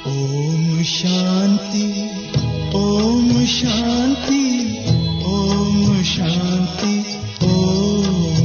ಓಂ ಶಾಂತಿ ಓಂ ಶಾಂತಿ ಓಂ ಶಾಂತಿ ಓಂ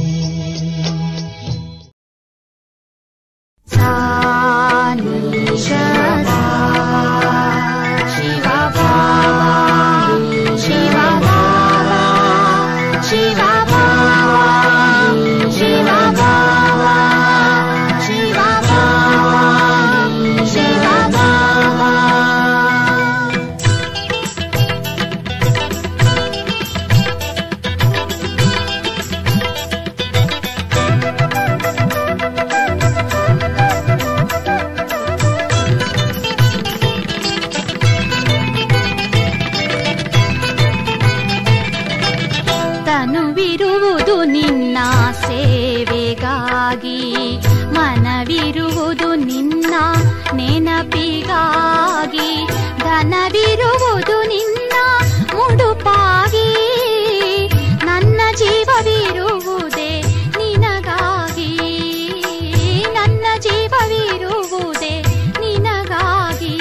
ತನುವಿರುವುದು ನಿನ್ನ ಸೇವೆಗಾಗಿ ಮನವಿರುವುದು ನಿನ್ನ ನೆನಪಿಗಾಗಿ ಧನವಿರುವುದು ನಿನ್ನ ಮುಡುಪಾಗಿ ನನ್ನ ಜೀವವಿರುವುದೇ ನಿನಗಾಗಿ ನನ್ನ ಜೀವವಿರುವುದೇ ನಿನಗಾಗಿ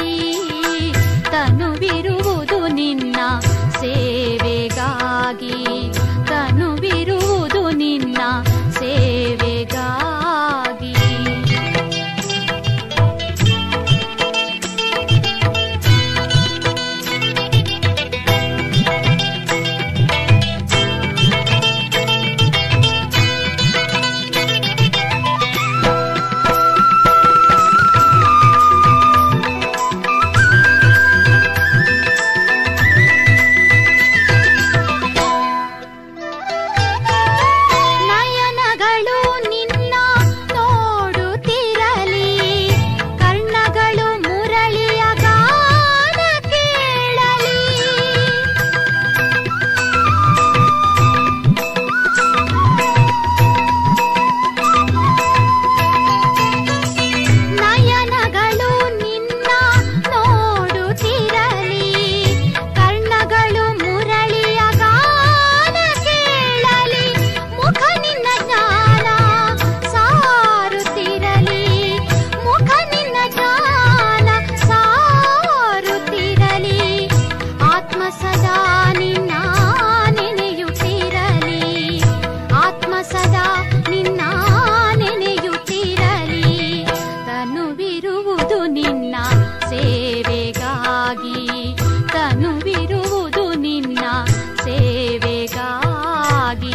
ತನುವಿರುವುದು ನಿನ್ನ ಸೇವೆಗಾಗಿ ತನುವಿರುವುದು ನಿನ್ನ ಸೇವೆಗಾಗಿ ನಯನಗಳು ನಿನ್ನ ನೋಡುತ್ತಿರಲಿ ಕರ್ಣಗಳು ಮುರಳಿಯ ಗಾನ ಕೇಳಲಿ ನಯನಗಳು ನಿನ್ನ ನೋಡುತ್ತಿರಲಿ ಕರ್ಣಗಳು ಮುರಳಿಯ ಗಾನ ಕೇಳಲಿ ಮುಖ ನಿನ್ನ ಜ್ಞಾನ ಸಾರುತ್ತಿರಲಿ ಮುಖ ನಿನ್ನ ಜ್ಞಾನ ಸಾರುತ್ತಿರಲಿ ಆತ್ಮ ಸದಾ ನಿನ್ನ ನೆನೆಯುತ್ತಿರಲಿ ಆತ್ಮ ಸದಾ ನಿನ್ನ ನೆನೆಯುತ್ತಿರಲಿ ತನುವಿರುವುದು ನಿನ್ನ ಸೇವೆಗಾಗಿ ತನುವಿರುವುದು ನಿನ್ನ ಸೇವೆಗಾಗಿ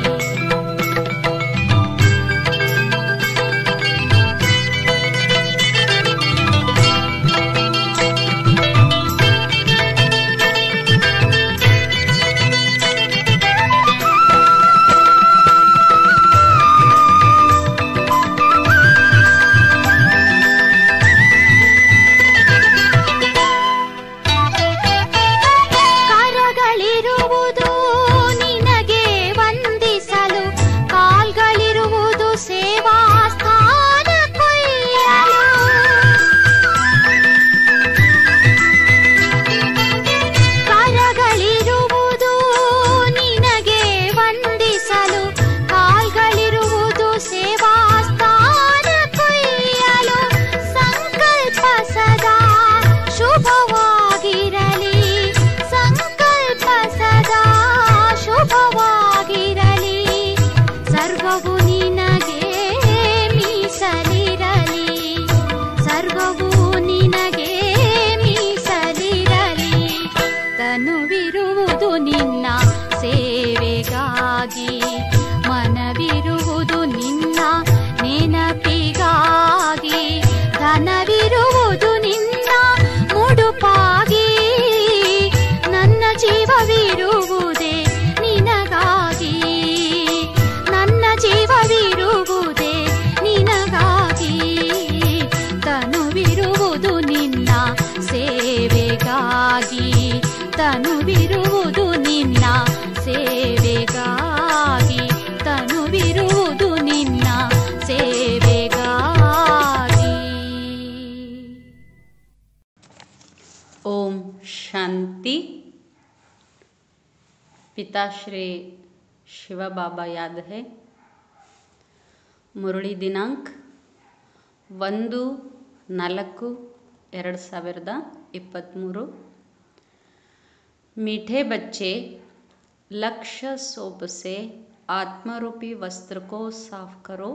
ಕರಗಳಿರುವುದು ನಿನಗೆ ವಂದಿಸಲು ಕಾಲ್ಗಳಿರುವುದು ಸೇವಾ ಸ್ಥಾನ ಕೊಯ್ಯಲು ಕರಗಳಿರುವುದು ನಿನಗೆ ವಂದಿಸಲು ಕಾಲ್ಗಳಿರುವುದು ಸೇವಾ ಸ್ಥಾನ ಕೊಯ್ಯಲು ಸಂಕಲ್ಪ ಸದಾ ಶುಭವಾಗಿರಲಿ ಸಂಕಲ್ಪ ಸದಾ ಶುಭವಾಗಿರಲಿ ಸರ್ವವು ನಿನಗೆ ಮೀಸಲಿರಲಿ ಸರ್ವವು ನಿನಗೆ ಮೀಸಲಿರಲಿ ತನುವಿರುವುದು ನಿನ್ನ ಸೇವೆಗಾಗಿ ಮನವಿರುವುದು ನಿನ್ನ ನೆನಪಿಗಾಗಿ ಧನವಿರುವುದು ನಿನ್ನ ಮುಡುಪಾಗಿ ನನ್ನ ಜೀವವಿರುವುದೇ ನಿನಗಾಗಿ ನನ್ನ ಜೀವವಿರುವುದೇ ನಿನಗಾಗಿ ತನುವಿರುವುದು ನಿನ್ನ ಸೇವೆಗಾಗಿ ತನುವಿರುವುದು ನಿನ್ನ ಸೇವೆಗಾಗಿ ತನುವಿರುವುದು ನಿನ್ನ ಸೇವೆಗಾಗಿ ओम शांति पिताश्री शिवा बाबा याद है ಮುರುಳಿ ದಿನಾಂಕ ಒಂದು ನಾಲ್ಕು ಎರಡು ಸಾವಿರದ ಇಪ್ಪತ್ತ್ಮೂರು मीठे बच्चे लक्ष्य सोप से आत्मरूपी वस्त्र को साफ करो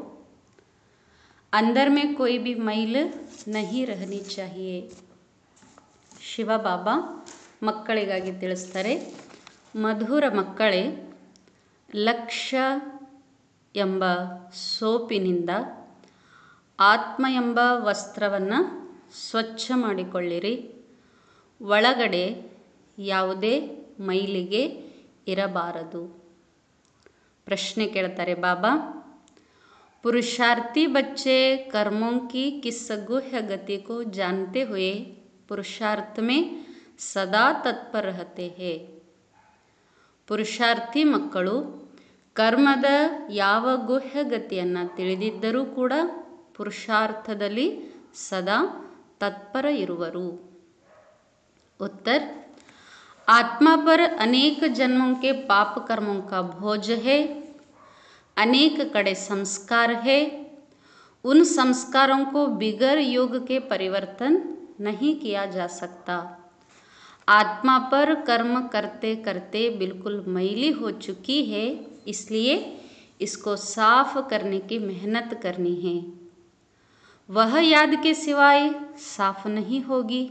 अंदर में कोई भी मैल नहीं रहनी चाहिए ಶಿವಬಾಬಾ ಮಕ್ಕಳಿಗಾಗಿ ತಿಳಿಸ್ತಾರೆ ಮಧುರ ಮಕ್ಕಳೇ ಲಕ್ಷ್ಯ ಎಂಬ ಸೋಪಿನಿಂದ ಆತ್ಮ ಎಂಬ ವಸ್ತ್ರವನ್ನು ಸ್ವಚ್ಛ ಮಾಡಿಕೊಳ್ಳಿರಿ ಒಳಗಡೆ ಯಾವುದೇ ಮೈಲಿಗೆ ಇರಬಾರದು ಪ್ರಶ್ನೆ ಕೇಳ್ತಾರೆ ಬಾಬಾ पुरुषार्थी बच्चे कर्मों की किस गुह्य गति को जानते हुए पुरुषार्थ में सदा तत्पर रहते हैं ಪುರುಷಾರ್ಥಿ ಮಕ್ಕಳು ಕರ್ಮದ ಯಾವ ಗುಹ್ಯ ಗತಿಯನ್ನು ತಿಳಿದಿದ್ದರೂ ಕೂಡ ಪುರುಷಾರ್ಥದಲ್ಲಿ ಸದಾ ತತ್ಪರ ಇರುವರು उत्तर आत्मा पर अनेक जन्मों के पाप कर्मों का भोज है अनेक कड़े संस्कार है उन संस्कारों को बिगर योग के परिवर्तन नहीं किया जा सकता आत्मा पर कर्म करते करते बिल्कुल मैली हो चुकी है इसलिए इसको साफ करने की मेहनत करनी है वह याद के सिवाय साफ नहीं होगी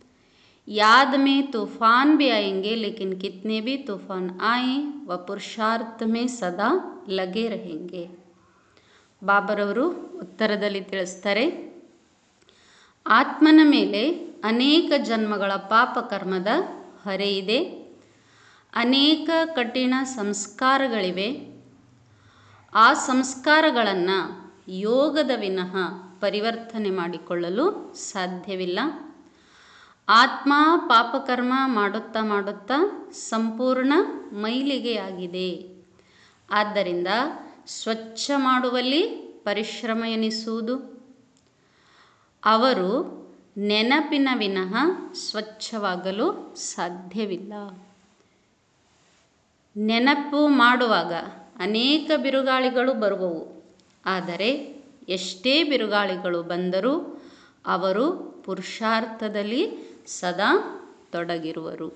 याद में तूफान भी आएंगे लेकिन कितने भी तूफान आए वह पुरुषार्थ में सदा लगे रहेंगे ಬಾಬರವರು ಉತ್ತರದಲ್ಲಿ ತಿಳಿಸ್ತಾರೆ ಆತ್ಮನ ಮೇಲೆ ಅನೇಕ ಜನ್ಮಗಳ ಪಾಪ ಕರ್ಮದ ಹೊರೆ ಇದೆ ಅನೇಕ ಕಠಿಣ ಸಂಸ್ಕಾರಗಳಿವೆ ಆ ಸಂಸ್ಕಾರಗಳನ್ನು ಯೋಗದ ವಿನಃ ಪರಿವರ್ತನೆ ಮಾಡಿಕೊಳ್ಳಲು ಸಾಧ್ಯವಿಲ್ಲ ಆತ್ಮ ಪಾಪಕರ್ಮ ಮಾಡುತ್ತಾ ಮಾಡುತ್ತಾ ಸಂಪೂರ್ಣ ಮೈಲಿಗೆಯಾಗಿದೆ ಆದ್ದರಿಂದ ಸ್ವಚ್ಛ ಮಾಡುವಲ್ಲಿ ಪರಿಶ್ರಮ ಎನಿಸುವುದು ಅವರು ನೆನಪಿನ ವಿನಃ ಸ್ವಚ್ಛವಾಗಲು ಸಾಧ್ಯವಿಲ್ಲ ನೆನಪು ಮಾಡುವಾಗ ಅನೇಕ ಬಿರುಗಾಳಿಗಳು ಬರುವವು ಆದರೆ ಎಷ್ಟೇ ಬಿರುಗಾಳಿಗಳು ಬಂದರೂ ಅವರು ಪುರುಷಾರ್ಥದಲ್ಲಿ ಸದಾ ತೊಡಗಿರುವರು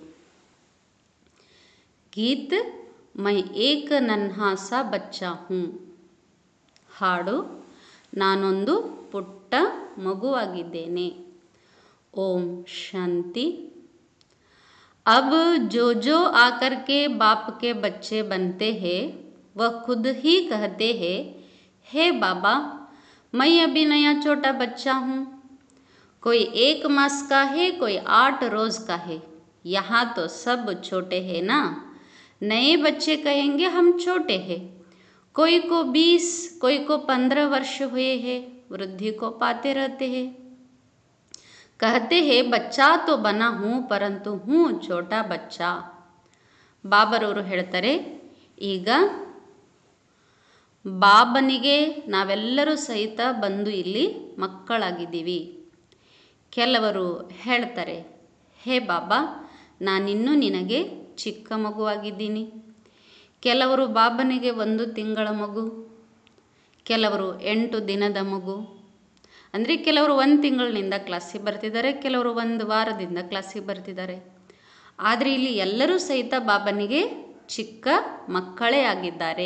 ಗೀತ್ ಮೈ ಏಕ ನನ್ಹಾಸ ಬಚ್ಚ ಹೂँ ಹಾಡು ನಾನೊಂದು ಪುಟ್ಟ ಮಗುವಾಗಿದ್ದೇನೆ ಓಂ ಶಾಂತಿ अब जो जो आकर के बाप के बच्चे बनते हैं वह खुद ही कहते हैं हे बाबा मैं अभी नया छोटा बच्चा हूँ कोई एक मास का है कोई आठ रोज़ का है यहाँ तो सब छोटे हैं ना नए बच्चे कहेंगे हम छोटे हैं कोई को बीस कोई को पंद्रह वर्ष हुए हैं वृद्धि को पाते रहते हैं कहते हैं बच्चा तो बना हूँ परंतु हूँ छोटा बच्चा ಬಾಬರವರು ಹೇಳ್ತಾರೆ ಈಗ ಬಾಬನಿಗೆ ನಾವೆಲ್ಲರೂ ಸಹಿತ ಬಂದು ಇಲ್ಲಿ ಮಕ್ಕಳಾಗಿದ್ದೀವಿ ಕೆಲವರು ಹೇಳ್ತಾರೆ ಹೇ ಬಾಬಾ ನಾನಿನ್ನೂ ನಿನಗೆ ಚಿಕ್ಕ ಮಗುವಾಗಿದ್ದೀನಿ ಕೆಲವರು ಬಾಬನಿಗೆ ಒಂದು ತಿಂಗಳ ಮಗು ಕೆಲವರು ಎಂಟು ದಿನದ ಮಗು ಅಂದರೆ ಕೆಲವರು ಒಂದು ತಿಂಗಳಿನಿಂದ ಕ್ಲಾಸಿಗೆ ಬರ್ತಿದ್ದಾರೆ ಕೆಲವರು ಒಂದು ವಾರದಿಂದ ಕ್ಲಾಸಿಗೆ ಬರ್ತಿದ್ದಾರೆ ಆದರೆ ಇಲ್ಲಿ ಎಲ್ಲರೂ ಸಹಿತ ಬಾಬನಿಗೆ ಚಿಕ್ಕ ಮಕ್ಕಳೇ ಆಗಿದ್ದಾರೆ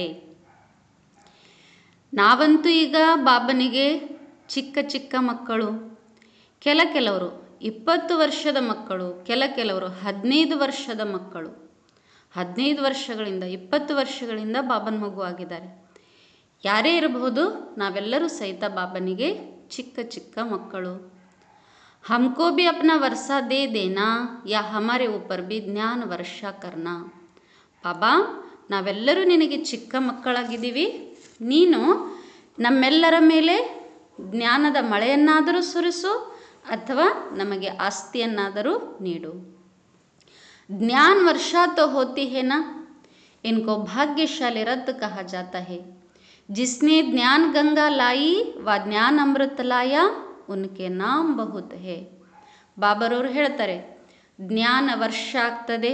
ನಾವಂತೂ ಈಗ ಬಾಬನಿಗೆ ಚಿಕ್ಕ ಚಿಕ್ಕ ಮಕ್ಕಳು ಕೆಲ ಕೆಲವರು ಇಪ್ಪತ್ತು ವರ್ಷದ ಮಕ್ಕಳು ಕೆಲ ಕೆಲವರು ಹದಿನೈದು ವರ್ಷದ ಮಕ್ಕಳು ಹದಿನೈದು ವರ್ಷಗಳಿಂದ ಇಪ್ಪತ್ತು ವರ್ಷಗಳಿಂದ ಬಾಬನ ಮಗು ಆಗಿದ್ದಾರೆ ಯಾರೇ ಇರಬಹುದು ನಾವೆಲ್ಲರೂ ಸಹಿತ ಬಾಬನಿಗೆ ಚಿಕ್ಕ ಚಿಕ್ಕ ಮಕ್ಕಳು हमको भी अपना वर्षा दे देना या हमारे ऊपर भी ಜ್ಞಾನ ವರ್ಷ ಕರ್ನ ಬಾಬಾ ನಾವೆಲ್ಲರೂ ನಿನಗೆ ಚಿಕ್ಕ ಮಕ್ಕಳಾಗಿದ್ದೀವಿ ನೀನು ನಮ್ಮೆಲ್ಲರ ಮೇಲೆ ಜ್ಞಾನದ ಮಳೆಯನ್ನಾದರೂ ಸುರಿಸು ಅಥವಾ ನಮಗೆ ಆಸ್ತಿಯನ್ನಾದರೂ ನೀಡು ज्ञान वर्षा तो होती है ना इनको भाग्यशाली रथ कहा जाता है जिसने ज्ञान गंगा लाई व ज्ञान अमृत लाया ಉನ್ಕೆ ನಾಮ್ ಬಹುತ್ ಹೇ ಬಾಬರವರು ಹೇಳ್ತಾರೆ ಜ್ಞಾನ ವರ್ಷ ಆಗ್ತದೆ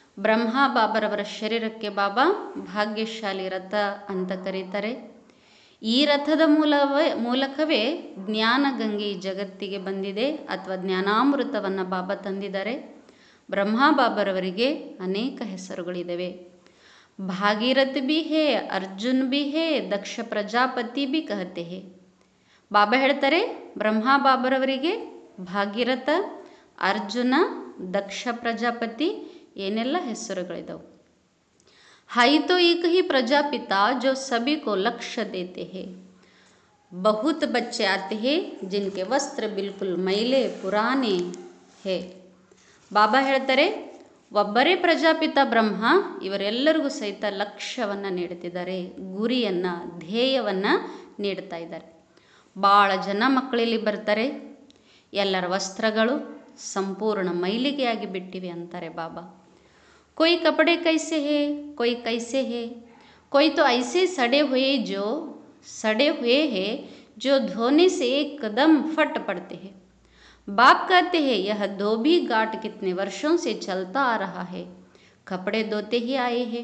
ಬ್ರಹ್ಮ ಬಾಬರವರ ಶರೀರಕ್ಕೆ ಬಾಬಾ ಭಾಗ್ಯಶಾಲಿ ರಥ ಅಂತ ಕರೀತಾರೆ ಈ ರಥದ ಮೂಲವೇ ಮೂಲಕವೇ ಜ್ಞಾನ ಗಂಗೆ ಈ ಜಗತ್ತಿಗೆ ಬಂದಿದೆ ಅಥವಾ ಜ್ಞಾನಾಮೃತವನ್ನು ಬಾಬಾ ತಂದಿದ್ದಾರೆ ಬ್ರಹ್ಮ ಬಾಬರವರಿಗೆ ಅನೇಕ ಹೆಸರುಗಳಿದ್ದಾವೆ ಭಾಗೀರಥ್ ಬಿ ಹೇ ಅರ್ಜುನ್ ಬಿ ಹೇ ದಕ್ಷ ಪ್ರಜಾಪತಿ ಬಿ ಕಹತೆ ಹೇ ಬಾಬಾ ಹೇಳ್ತಾರೆ ಬ್ರಹ್ಮ ಬಾಬರವರಿಗೆ ಭಾಗೀರಥ ಅರ್ಜುನ ದಕ್ಷ ಪ್ರಜಾಪತಿ ಏನೆಲ್ಲ ಹೆಸರುಗಳಿದಾವೆ हाई तो एक ही प्रजापिता जो सभी को लक्ष्य देते हैं बहुत बच्चे आते हैं जिनके वस्त्र बिल्कुल मैले पुराने है ಬಾಬಾ ಹೇಳ್ತಾರೆ ಒಬ್ಬರೇ ಪ್ರಜಾಪಿತ ಬ್ರಹ್ಮ ಇವರೆಲ್ಲರಿಗೂ ಸಹಿತ ಲಕ್ಷ್ಯವನ್ನು ನೀಡುತ್ತಿದ್ದಾರೆ ಗುರಿಯನ್ನು ಧ್ಯೇಯವನ್ನು ನೀಡ್ತಾ ಇದ್ದಾರೆ ಭಾಳ ಜನ ಮಕ್ಕಳಲ್ಲಿ ಬರ್ತಾರೆ ಎಲ್ಲರ ವಸ್ತ್ರಗಳು ಸಂಪೂರ್ಣ ಮೈಲಿಗೆಯಾಗಿ ಬಿಟ್ಟಿವೆ ಅಂತಾರೆ ಬಾಬಾ कोई कपड़े कैसे है कोई कैसे है कोई तो ऐसे सड़े हुए जो सड़े हुए हैं जो धोने से एकदम फट पड़ते हैं बाप कहते हैं यह धोबी घाट कितने वर्षों से चलता आ रहा है कपड़े धोते ही आए हैं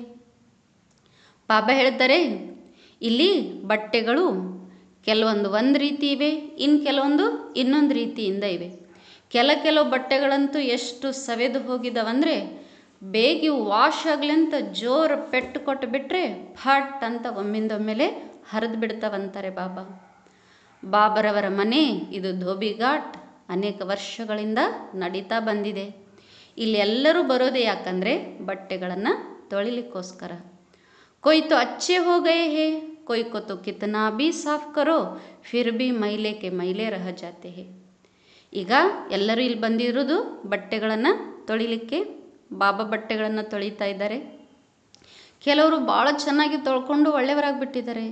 ಬಾಬಾ ಹೇಳ್ತಾರೆ ಇಲ್ಲಿ ಬಟ್ಟೆಗಳು ಕೆಲವೊಂದು ಒಂದು ರೀತಿ ಇವೆ ಇನ್ನು ಕೆಲವೊಂದು ಇನ್ನೊಂದು ರೀತಿಯಿಂದ ಇವೆ ಕೆಲ ಕೆಲವು ಬಟ್ಟೆಗಳಂತೂ ಎಷ್ಟು ಸವೆದು ಹೋಗಿದಾವಂದರೆ ಬೇಗ ಇವು ವಾಶ್ ಆಗಲಿ ಅಂತ ಜೋರು ಪೆಟ್ಟು ಕೊಟ್ಟು ಬಿಟ್ಟರೆ ಫಟ್ ಅಂತ ಒಮ್ಮಿಂದೊಮ್ಮೆಲೆ ಹರಿದು ಬಿಡ್ತಾವಂತಾರೆ ಬಾಬಾ ಬಾಬರವರ ಮನೆ ಇದು ಧೋಬಿ ಘಾಟ್ ಅನೇಕ ವರ್ಷಗಳಿಂದ ನಡೀತಾ ಬಂದಿದೆ ಇಲ್ಲಿ ಎಲ್ಲರೂ ಬರೋದೇ ಯಾಕಂದರೆ ಬಟ್ಟೆಗಳನ್ನು ತೊಳಿಲಿಕ್ಕೋಸ್ಕರ कोई तो अच्छे हो गए हैं कोई को तो कितना भी साफ करो फिर भी मैले के मैले रह जाते हैं ಈಗ ಎಲ್ಲರೂ ಇಲ್ಲಿ ಬಂದಿರೋದು ಬಟ್ಟೆಗಳನ್ನು ತೊಳಿಲಿಕ್ಕೆ ಬಾಬಾ ಬಟ್ಟೆಗಳನ್ನು ತೊಳಿತಾ ಇದ್ದಾರೆ ಕೆಲವರು ಭಾಳ ಚೆನ್ನಾಗಿ ತೊಳ್ಕೊಂಡು ಒಳ್ಳೆಯವರಾಗಿಬಿಟ್ಟಿದ್ದಾರೆ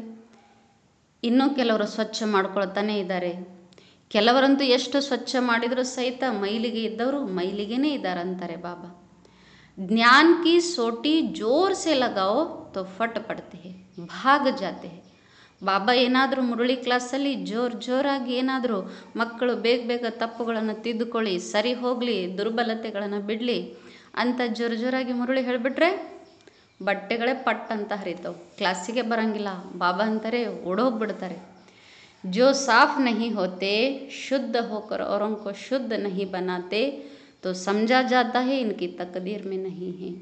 ಇನ್ನೂ ಕೆಲವರು ಸ್ವಚ್ಛ ಮಾಡ್ಕೊಳ್ತಾನೆ ಇದ್ದಾರೆ ಕೆಲವರಂತೂ ಎಷ್ಟು ಸ್ವಚ್ಛ ಮಾಡಿದರೂ ಸಹಿತ ಮೈಲಿಗೆ ಇದ್ದವರು ಮೈಲಿಗೆನೇ ಇದ್ದಾರೆ ಅಂತಾರೆ ಬಾಬಾ ज्ञान की सोटी जोर से लगाओ तो फट पड़ते हैं भाग जाते हैं ಬಾಬಾ ಏನಾದರೂ ಮುರುಳಿ ಕ್ಲಾಸಲ್ಲಿ ಜೋರು ಜೋರಾಗಿ ಏನಾದರೂ ಮಕ್ಕಳು ಬೇಗ ಬೇಗ ತಪ್ಪುಗಳನ್ನು ತಿದ್ದುಕೊಳ್ಳಿ ಸರಿ ಹೋಗಲಿ ದುರ್ಬಲತೆಗಳನ್ನು ಬಿಡಲಿ ಅಂತ ಜೋರು ಜೋರಾಗಿ ಮುರುಳಿ ಹೇಳಿಬಿಟ್ರೆ ಬಟ್ಟೆಗಳೇ ಪಟ್ ಅಂತ ಹರಿತಾವೆ ಕ್ಲಾಸಿಗೆ ಬರೋಂಗಿಲ್ಲ ಬಾಬಾ ಅಂತಾರೆ ಓಡೋಗ್ಬಿಡ್ತಾರೆ जो साफ नहीं होते शुद्ध होकर औरों को शुद्ध नहीं बनाते तो समझा जाता है इनकी तकदीर में नहीं है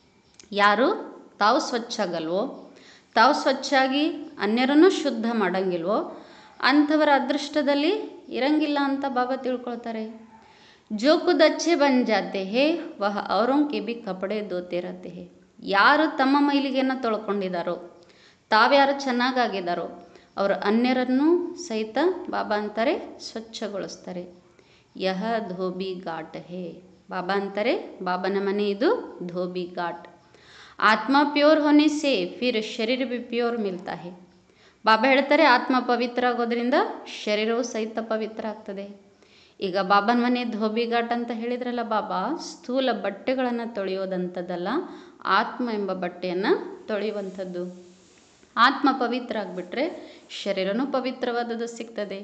ಯಾರು ತಾವು ಸ್ವಚ್ಛ ಆಗಲ್ವೋ ತಾವು ಸ್ವಚ್ಛಾಗಿ ಅನ್ಯರನ್ನು ಶುದ್ಧ ಮಾಡಂಗಿಲ್ವೋ ಅಂಥವರ ಅದೃಷ್ಟದಲ್ಲಿ ಇರಂಗಿಲ್ಲ ಅಂತ ಬಾಬಾ ತಿಳ್ಕೊಳ್ತಾರೆ ಜೋ ಖುದ್ ಅಚ್ಚೆ ಬನ್ ಜಾತೆ ಹೇ ವಹ ಅವರೋಂ ಕೆ ಬಿ ಕಪಡೆ ದೋತೆ ರಹತೆ ಹೇ ಯಾರು ತಮ್ಮ ಮೈಲಿಗೆಯನ್ನು ತೊಳ್ಕೊಂಡಿದ್ದಾರೋ ತಾವ್ಯಾರು ಚೆನ್ನಾಗಾಗಿದ್ದಾರೋ ಅವರು ಅನ್ಯರನ್ನು ಸಹಿತ ಬಾಬಾ ಅಂತಾರೆ ಸ್ವಚ್ಛಗೊಳಿಸ್ತಾರೆ ಯಹ ಧೋಬಿ ಘಾಟ್ ಹೇ ಬಾಬಾ ಅಂತಾರೆ ಬಾಬನ ಮನೆ ಇದು ಧೋಬಿ ಘಾಟ್ ಆತ್ಮ ಪ್ಯೂರ್ ಹೋನೆ ಸೆ ಫಿರ್ ಶರೀರ ಬಿ ಪ್ಯೂರ್ ಮಿಲ್ತಾ ಹೇ ಬಾಬಾ ಹೇಳ್ತಾರೆ ಆತ್ಮ ಪವಿತ್ರ ಆಗೋದ್ರಿಂದ ಶರೀರವು ಸಹಿತ ಪವಿತ್ರ ಆಗ್ತದೆ ಈಗ ಬಾಬನ ಮನೆ ಧೋಬಿ ಘಾಟ್ ಅಂತ ಹೇಳಿದ್ರಲ್ಲ ಬಾಬಾ ಸ್ಥೂಲ ಬಟ್ಟೆಗಳನ್ನು ತೊಳೆಯೋದಂಥದ್ದಲ್ಲ ಆತ್ಮ ಎಂಬ ಬಟ್ಟೆಯನ್ನು ತೊಳೆಯುವಂಥದ್ದು ಆತ್ಮ ಪವಿತ್ರ ಆಗಿಬಿಟ್ರೆ ಶರೀರನೂ ಪವಿತ್ರವಾದದ್ದು ಸಿಗ್ತದೆ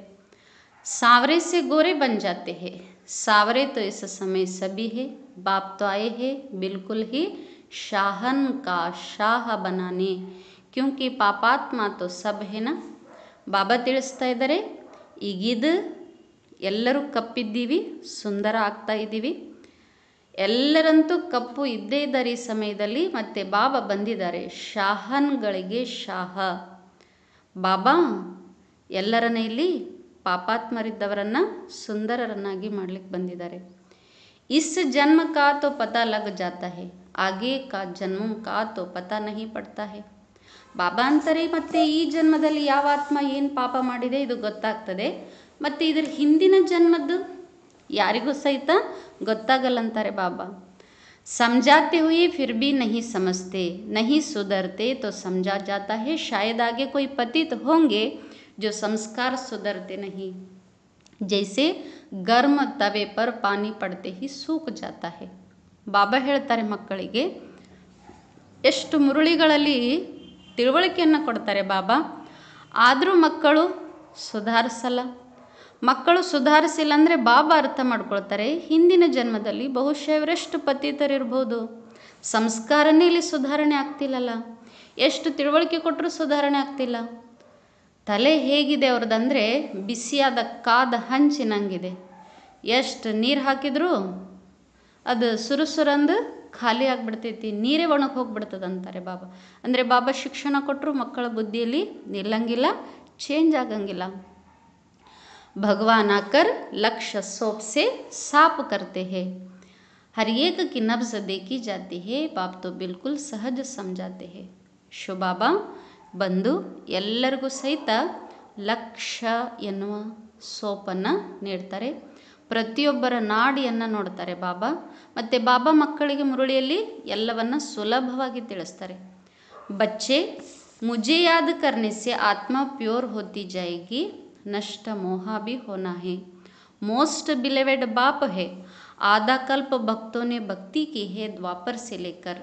सावरे से गोरे बन जाते हैं सावरे तो इस समय सभी है बाप तो आए हैं बिल्कुल ही शाहन का शाह बनाने क्योंकि ಪಾಪಾತ್ಮ तो सब है ना ಬಾಬಾ ತಿಳಿಸ್ತಾ ಇದ್ದಾರೆ ಈಗಿದು ಎಲ್ಲರೂ ಕಪ್ಪಿದ್ದೀವಿ ಸುಂದರ ಆಗ್ತಾ ಇದ್ದೀವಿ ಎಲ್ಲರಂತೂ ಕಪ್ಪು ಇದ್ದೇ ಇದ್ದಾರೆ ಈ ಸಮಯದಲ್ಲಿ ಮತ್ತು ಬಾಬಾ ಬಂದಿದ್ದಾರೆ ಶಾಹನ್ಗಳಿಗೆ ಶಾಹ ಬಾಬಾ ಎಲ್ಲರನ್ನ ಇಲ್ಲಿ ಪಾಪಾತ್ಮರಿದ್ದವರನ್ನು ಸುಂದರರನ್ನಾಗಿ ಮಾಡಲಿಕ್ಕೆ ಬಂದಿದ್ದಾರೆ ಇಸ್ ಜನ್ಮ ಕಾ ತೋ ಪತಾ ಲಗ್ ಜಾತಾ ಹೇ ಆಗೆ ಕಾ ಜನ್ಮ ಕಾ ತೋ ಪತಾ ನಹಿ ಪಡ್ತಾ ಹೇ ಬಾಬಾ ಅಂತಾರೆ ಮತ್ತು ಈ ಜನ್ಮದಲ್ಲಿ ಯಾವ ಆತ್ಮ ಏನು ಪಾಪ ಮಾಡಿದೆ ಇದು ಗೊತ್ತಾಗ್ತದೆ ಮತ್ತು ಇದ್ರ ಹಿಂದಿನ ಜನ್ಮದ್ದು ಯಾರಿಗೂ ಸಹಿತ ಗೊತ್ತಾಗಲ್ಲ ಅಂತಾರೆ ಬಾಬಾ समझाते हुए फिर भी नहीं समझते नहीं सुधरते तो समझा जाता है शायद आगे कोई पतित होंगे जो संस्कार सुधरते नहीं जैसे गर्म तवे पर पानी पड़ते ही सूख जाता है ಬಾಬಾ ಹೇಳ್ತಾರೆ ಮಕ್ಕಳಿಗೆ ಎಷ್ಟು ಮುರುಳಿಗಳಲ್ಲಿ ತಿಳುವಳಿಕೆಯನ್ನು ಕೊಡ್ತಾರೆ ಬಾಬಾ ಆದರೂ ಮಕ್ಕಳು ಸುಧಾರಿಸಲ್ಲ ಮಕ್ಕಳು ಸುಧಾರಿಸಿಲ್ಲ ಅಂದರೆ ಬಾಬಾ ಅರ್ಥ ಮಾಡ್ಕೊಳ್ತಾರೆ ಹಿಂದಿನ ಜನ್ಮದಲ್ಲಿ ಬಹುಶಃ ಇವರೆಷ್ಟು ಪತಿತರಿರ್ಬೋದು ಸಂಸ್ಕಾರನೇ ಇಲ್ಲಿ ಸುಧಾರಣೆ ಆಗ್ತಿಲ್ಲಲ್ಲ ಎಷ್ಟು ತಿಳುವಳಿಕೆ ಕೊಟ್ಟರೂ ಸುಧಾರಣೆ ಆಗ್ತಿಲ್ಲ ತಲೆ ಹೇಗಿದೆ ಅವ್ರದ್ದಂದರೆ ಬಿಸಿಯಾದ ಕಾದ ಹಂಚಿನಂಗಿದೆ ಎಷ್ಟು ನೀರು ಹಾಕಿದರೂ ಅದು ಸುರುಸುರಂದು ಖಾಲಿ ಆಗಿಬಿಡ್ತೈತಿ ನೀರೇ ಒಣಗಿ ಹೋಗ್ಬಿಡ್ತದೆ ಅಂತಾರೆ ಬಾಬಾ ಅಂದರೆ ಬಾಬಾ ಶಿಕ್ಷಣ ಕೊಟ್ಟರು ಮಕ್ಕಳ ಬುದ್ಧಿಯಲ್ಲಿ ನಿಲ್ಲಂಗಿಲ್ಲ ಚೇಂಜ್ ಆಗಂಗಿಲ್ಲ भगवान आकर लक्ष्य सोप से साफ करते हैं हर एक की नब्ज देखी जाती है बाप तो बिल्कुल सहज समझाते हैं ಶುಭಾಬಾ ಬಂದು ಎಲ್ಲರಿಗೂ ಸಹಿತ ಲಕ್ಷ್ಯ ಎನ್ನುವ ಸೋಪನ್ನು ನೀಡ್ತಾರೆ ಪ್ರತಿಯೊಬ್ಬರ ನಾಡಿಯನ್ನು ನೋಡ್ತಾರೆ ಬಾಬಾ ಮತ್ತು ಬಾಬಾ ಮಕ್ಕಳಿಗೆ ಮುರಳಿಯಲ್ಲಿ ಎಲ್ಲವನ್ನು ಸುಲಭವಾಗಿ ತಿಳಿಸ್ತಾರೆ बच्चे मुझे याद करने से आत्मा प्योर होती जाएगी नष्ट मोहा भी होना है मोस्ट बिलेवेड बाप है आधा कल्प भक्तों ने भक्ति की है द्वापर से लेकर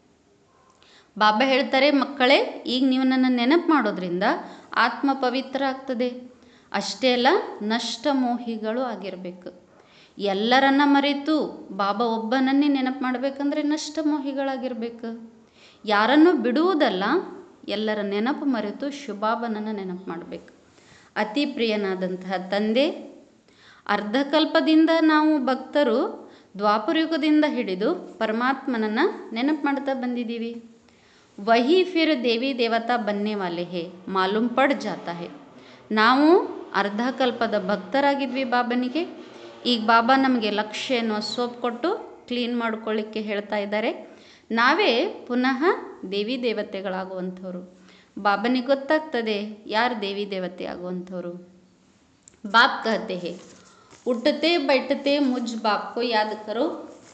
ಬಾಬಾ ಹೇಳ್ತಾರೆ ಮಕ್ಕಳೇ ಈಗ ನೀವು ನನ್ನ ನೆನಪು ಮಾಡೋದ್ರಿಂದ ಆತ್ಮ ಪವಿತ್ರ ಆಗ್ತದೆ ಅಷ್ಟೇ ಅಲ್ಲ ನಷ್ಟ ಮೋಹಿಗಳು ಆಗಿರಬೇಕು ಎಲ್ಲರನ್ನ ಮರೆತು ಬಾಬಾ ಒಬ್ಬನನ್ನೇ ನೆನಪು ಮಾಡಬೇಕಂದ್ರೆ ನಷ್ಟ ಮೋಹಿಗಳಾಗಿರ್ಬೇಕು ಯಾರನ್ನು ಬಿಡುವುದಲ್ಲ ಎಲ್ಲರ ನೆನಪು ಮರೆತು ಶುಭಾಬನನ್ನು ನೆನಪು ಮಾಡಬೇಕು ಅತಿ ಪ್ರಿಯನಾದಂತಹ ತಂದೆ ಅರ್ಧಕಲ್ಪದಿಂದ ನಾವು ಭಕ್ತರು ದ್ವಾಪರಯುಗದಿಂದ ಹಿಡಿದು ಪರಮಾತ್ಮನನ್ನು ನೆನಪು ಮಾಡ್ತಾ ಬಂದಿದ್ದೀವಿ ವಹಿ ಫಿರ್ ದೇವಿ ದೇವತಾ ಬನ್ನೆ ವಾಲೆ ಹೇ ಮಾಲೂಮ್ ಪಡ್ ಜಾತಾ ಹೇ ನಾವು ಅರ್ಧಕಲ್ಪದ ಭಕ್ತರಾಗಿದ್ವಿ ಬಾಬನಿಗೆ ಈಗ ಬಾಬಾ ನಮಗೆ ಲಕ್ಷ್ಯ ಎನ್ನುವ ಸೋಪ್ ಕೊಟ್ಟು ಕ್ಲೀನ್ ಮಾಡ್ಕೊಳ್ಳಿಕ್ಕೆ ಹೇಳ್ತಾ ಇದ್ದಾರೆ ನಾವೇ ಪುನಃ ದೇವಿ ದೇವತೆಗಳಾಗುವಂಥವ್ರು ಬಾಬನಿಗೆ ಗೊತ್ತಾಗ್ತದೆ ಯಾರು ದೇವಿ ದೇವತೆ ಆಗುವಂಥವ್ರು बाप कहते हैं उठते बैठते मुझ बाप को याद करो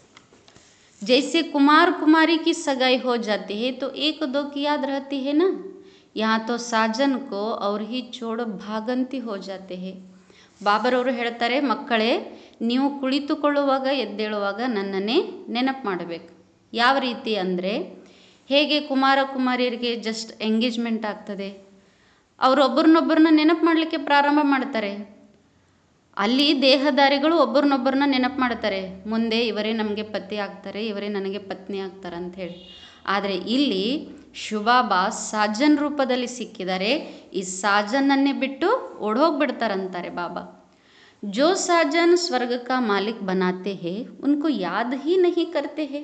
जैसे कुमार कुमारी की सगाई हो जाती है तो एक दो की याद रहती है ना यहाँ तो साजन को और ही छोड़ भागಂತಿ हो जाते हैं ಬಾಬರವರು ಹೇಳ್ತಾರೆ ಮಕ್ಕಳೇ ನೀವು ಕುಳಿತುಕೊಳ್ಳುವಾಗ ಎದ್ದೇಳುವಾಗ ನನ್ನನ್ನೇ ನೆನಪು ಮಾಡಬೇಕು ಯಾವ ರೀತಿ ಅಂದರೆ ಹೇಗೆ ಕುಮಾರ ಕುಮಾರಿಯರಿಗೆ ಜಸ್ಟ್ ಎಂಗೇಜ್ಮೆಂಟ್ ಆಗ್ತದೆ ಅವರು ಒಬ್ಬರನ್ನೊಬ್ಬರನ್ನ ನೆನಪು ಮಾಡಲಿಕ್ಕೆ ಪ್ರಾರಂಭ ಮಾಡ್ತಾರೆ ಅಲ್ಲಿ ದೇಹದಾರಿಗಳು ಒಬ್ಬರನ್ನೊಬ್ಬರನ್ನ ನೆನಪು ಮಾಡ್ತಾರೆ ಮುಂದೆ ಇವರೇ ನಮಗೆ ಪತಿ ಆಗ್ತಾರೆ ಇವರೇ ನನಗೆ ಪತ್ನಿ ಆಗ್ತಾರೆ ಅಂಥೇಳಿ ಆದರೆ ಇಲ್ಲಿ ಶುಭಾಬಾ ಸಾಜನ್ ರೂಪದಲ್ಲಿ ಸಿಕ್ಕಿದ್ದಾರೆ ಈ ಸಾಜನ್ನನ್ನೇ ಬಿಟ್ಟು ಓಡೋಗ್ಬಿಡ್ತಾರಂತಾರೆ ಬಾಬಾ जो साजन स्वर्ग का मालिक बनाते हैं उनको याद ही नहीं करते हैं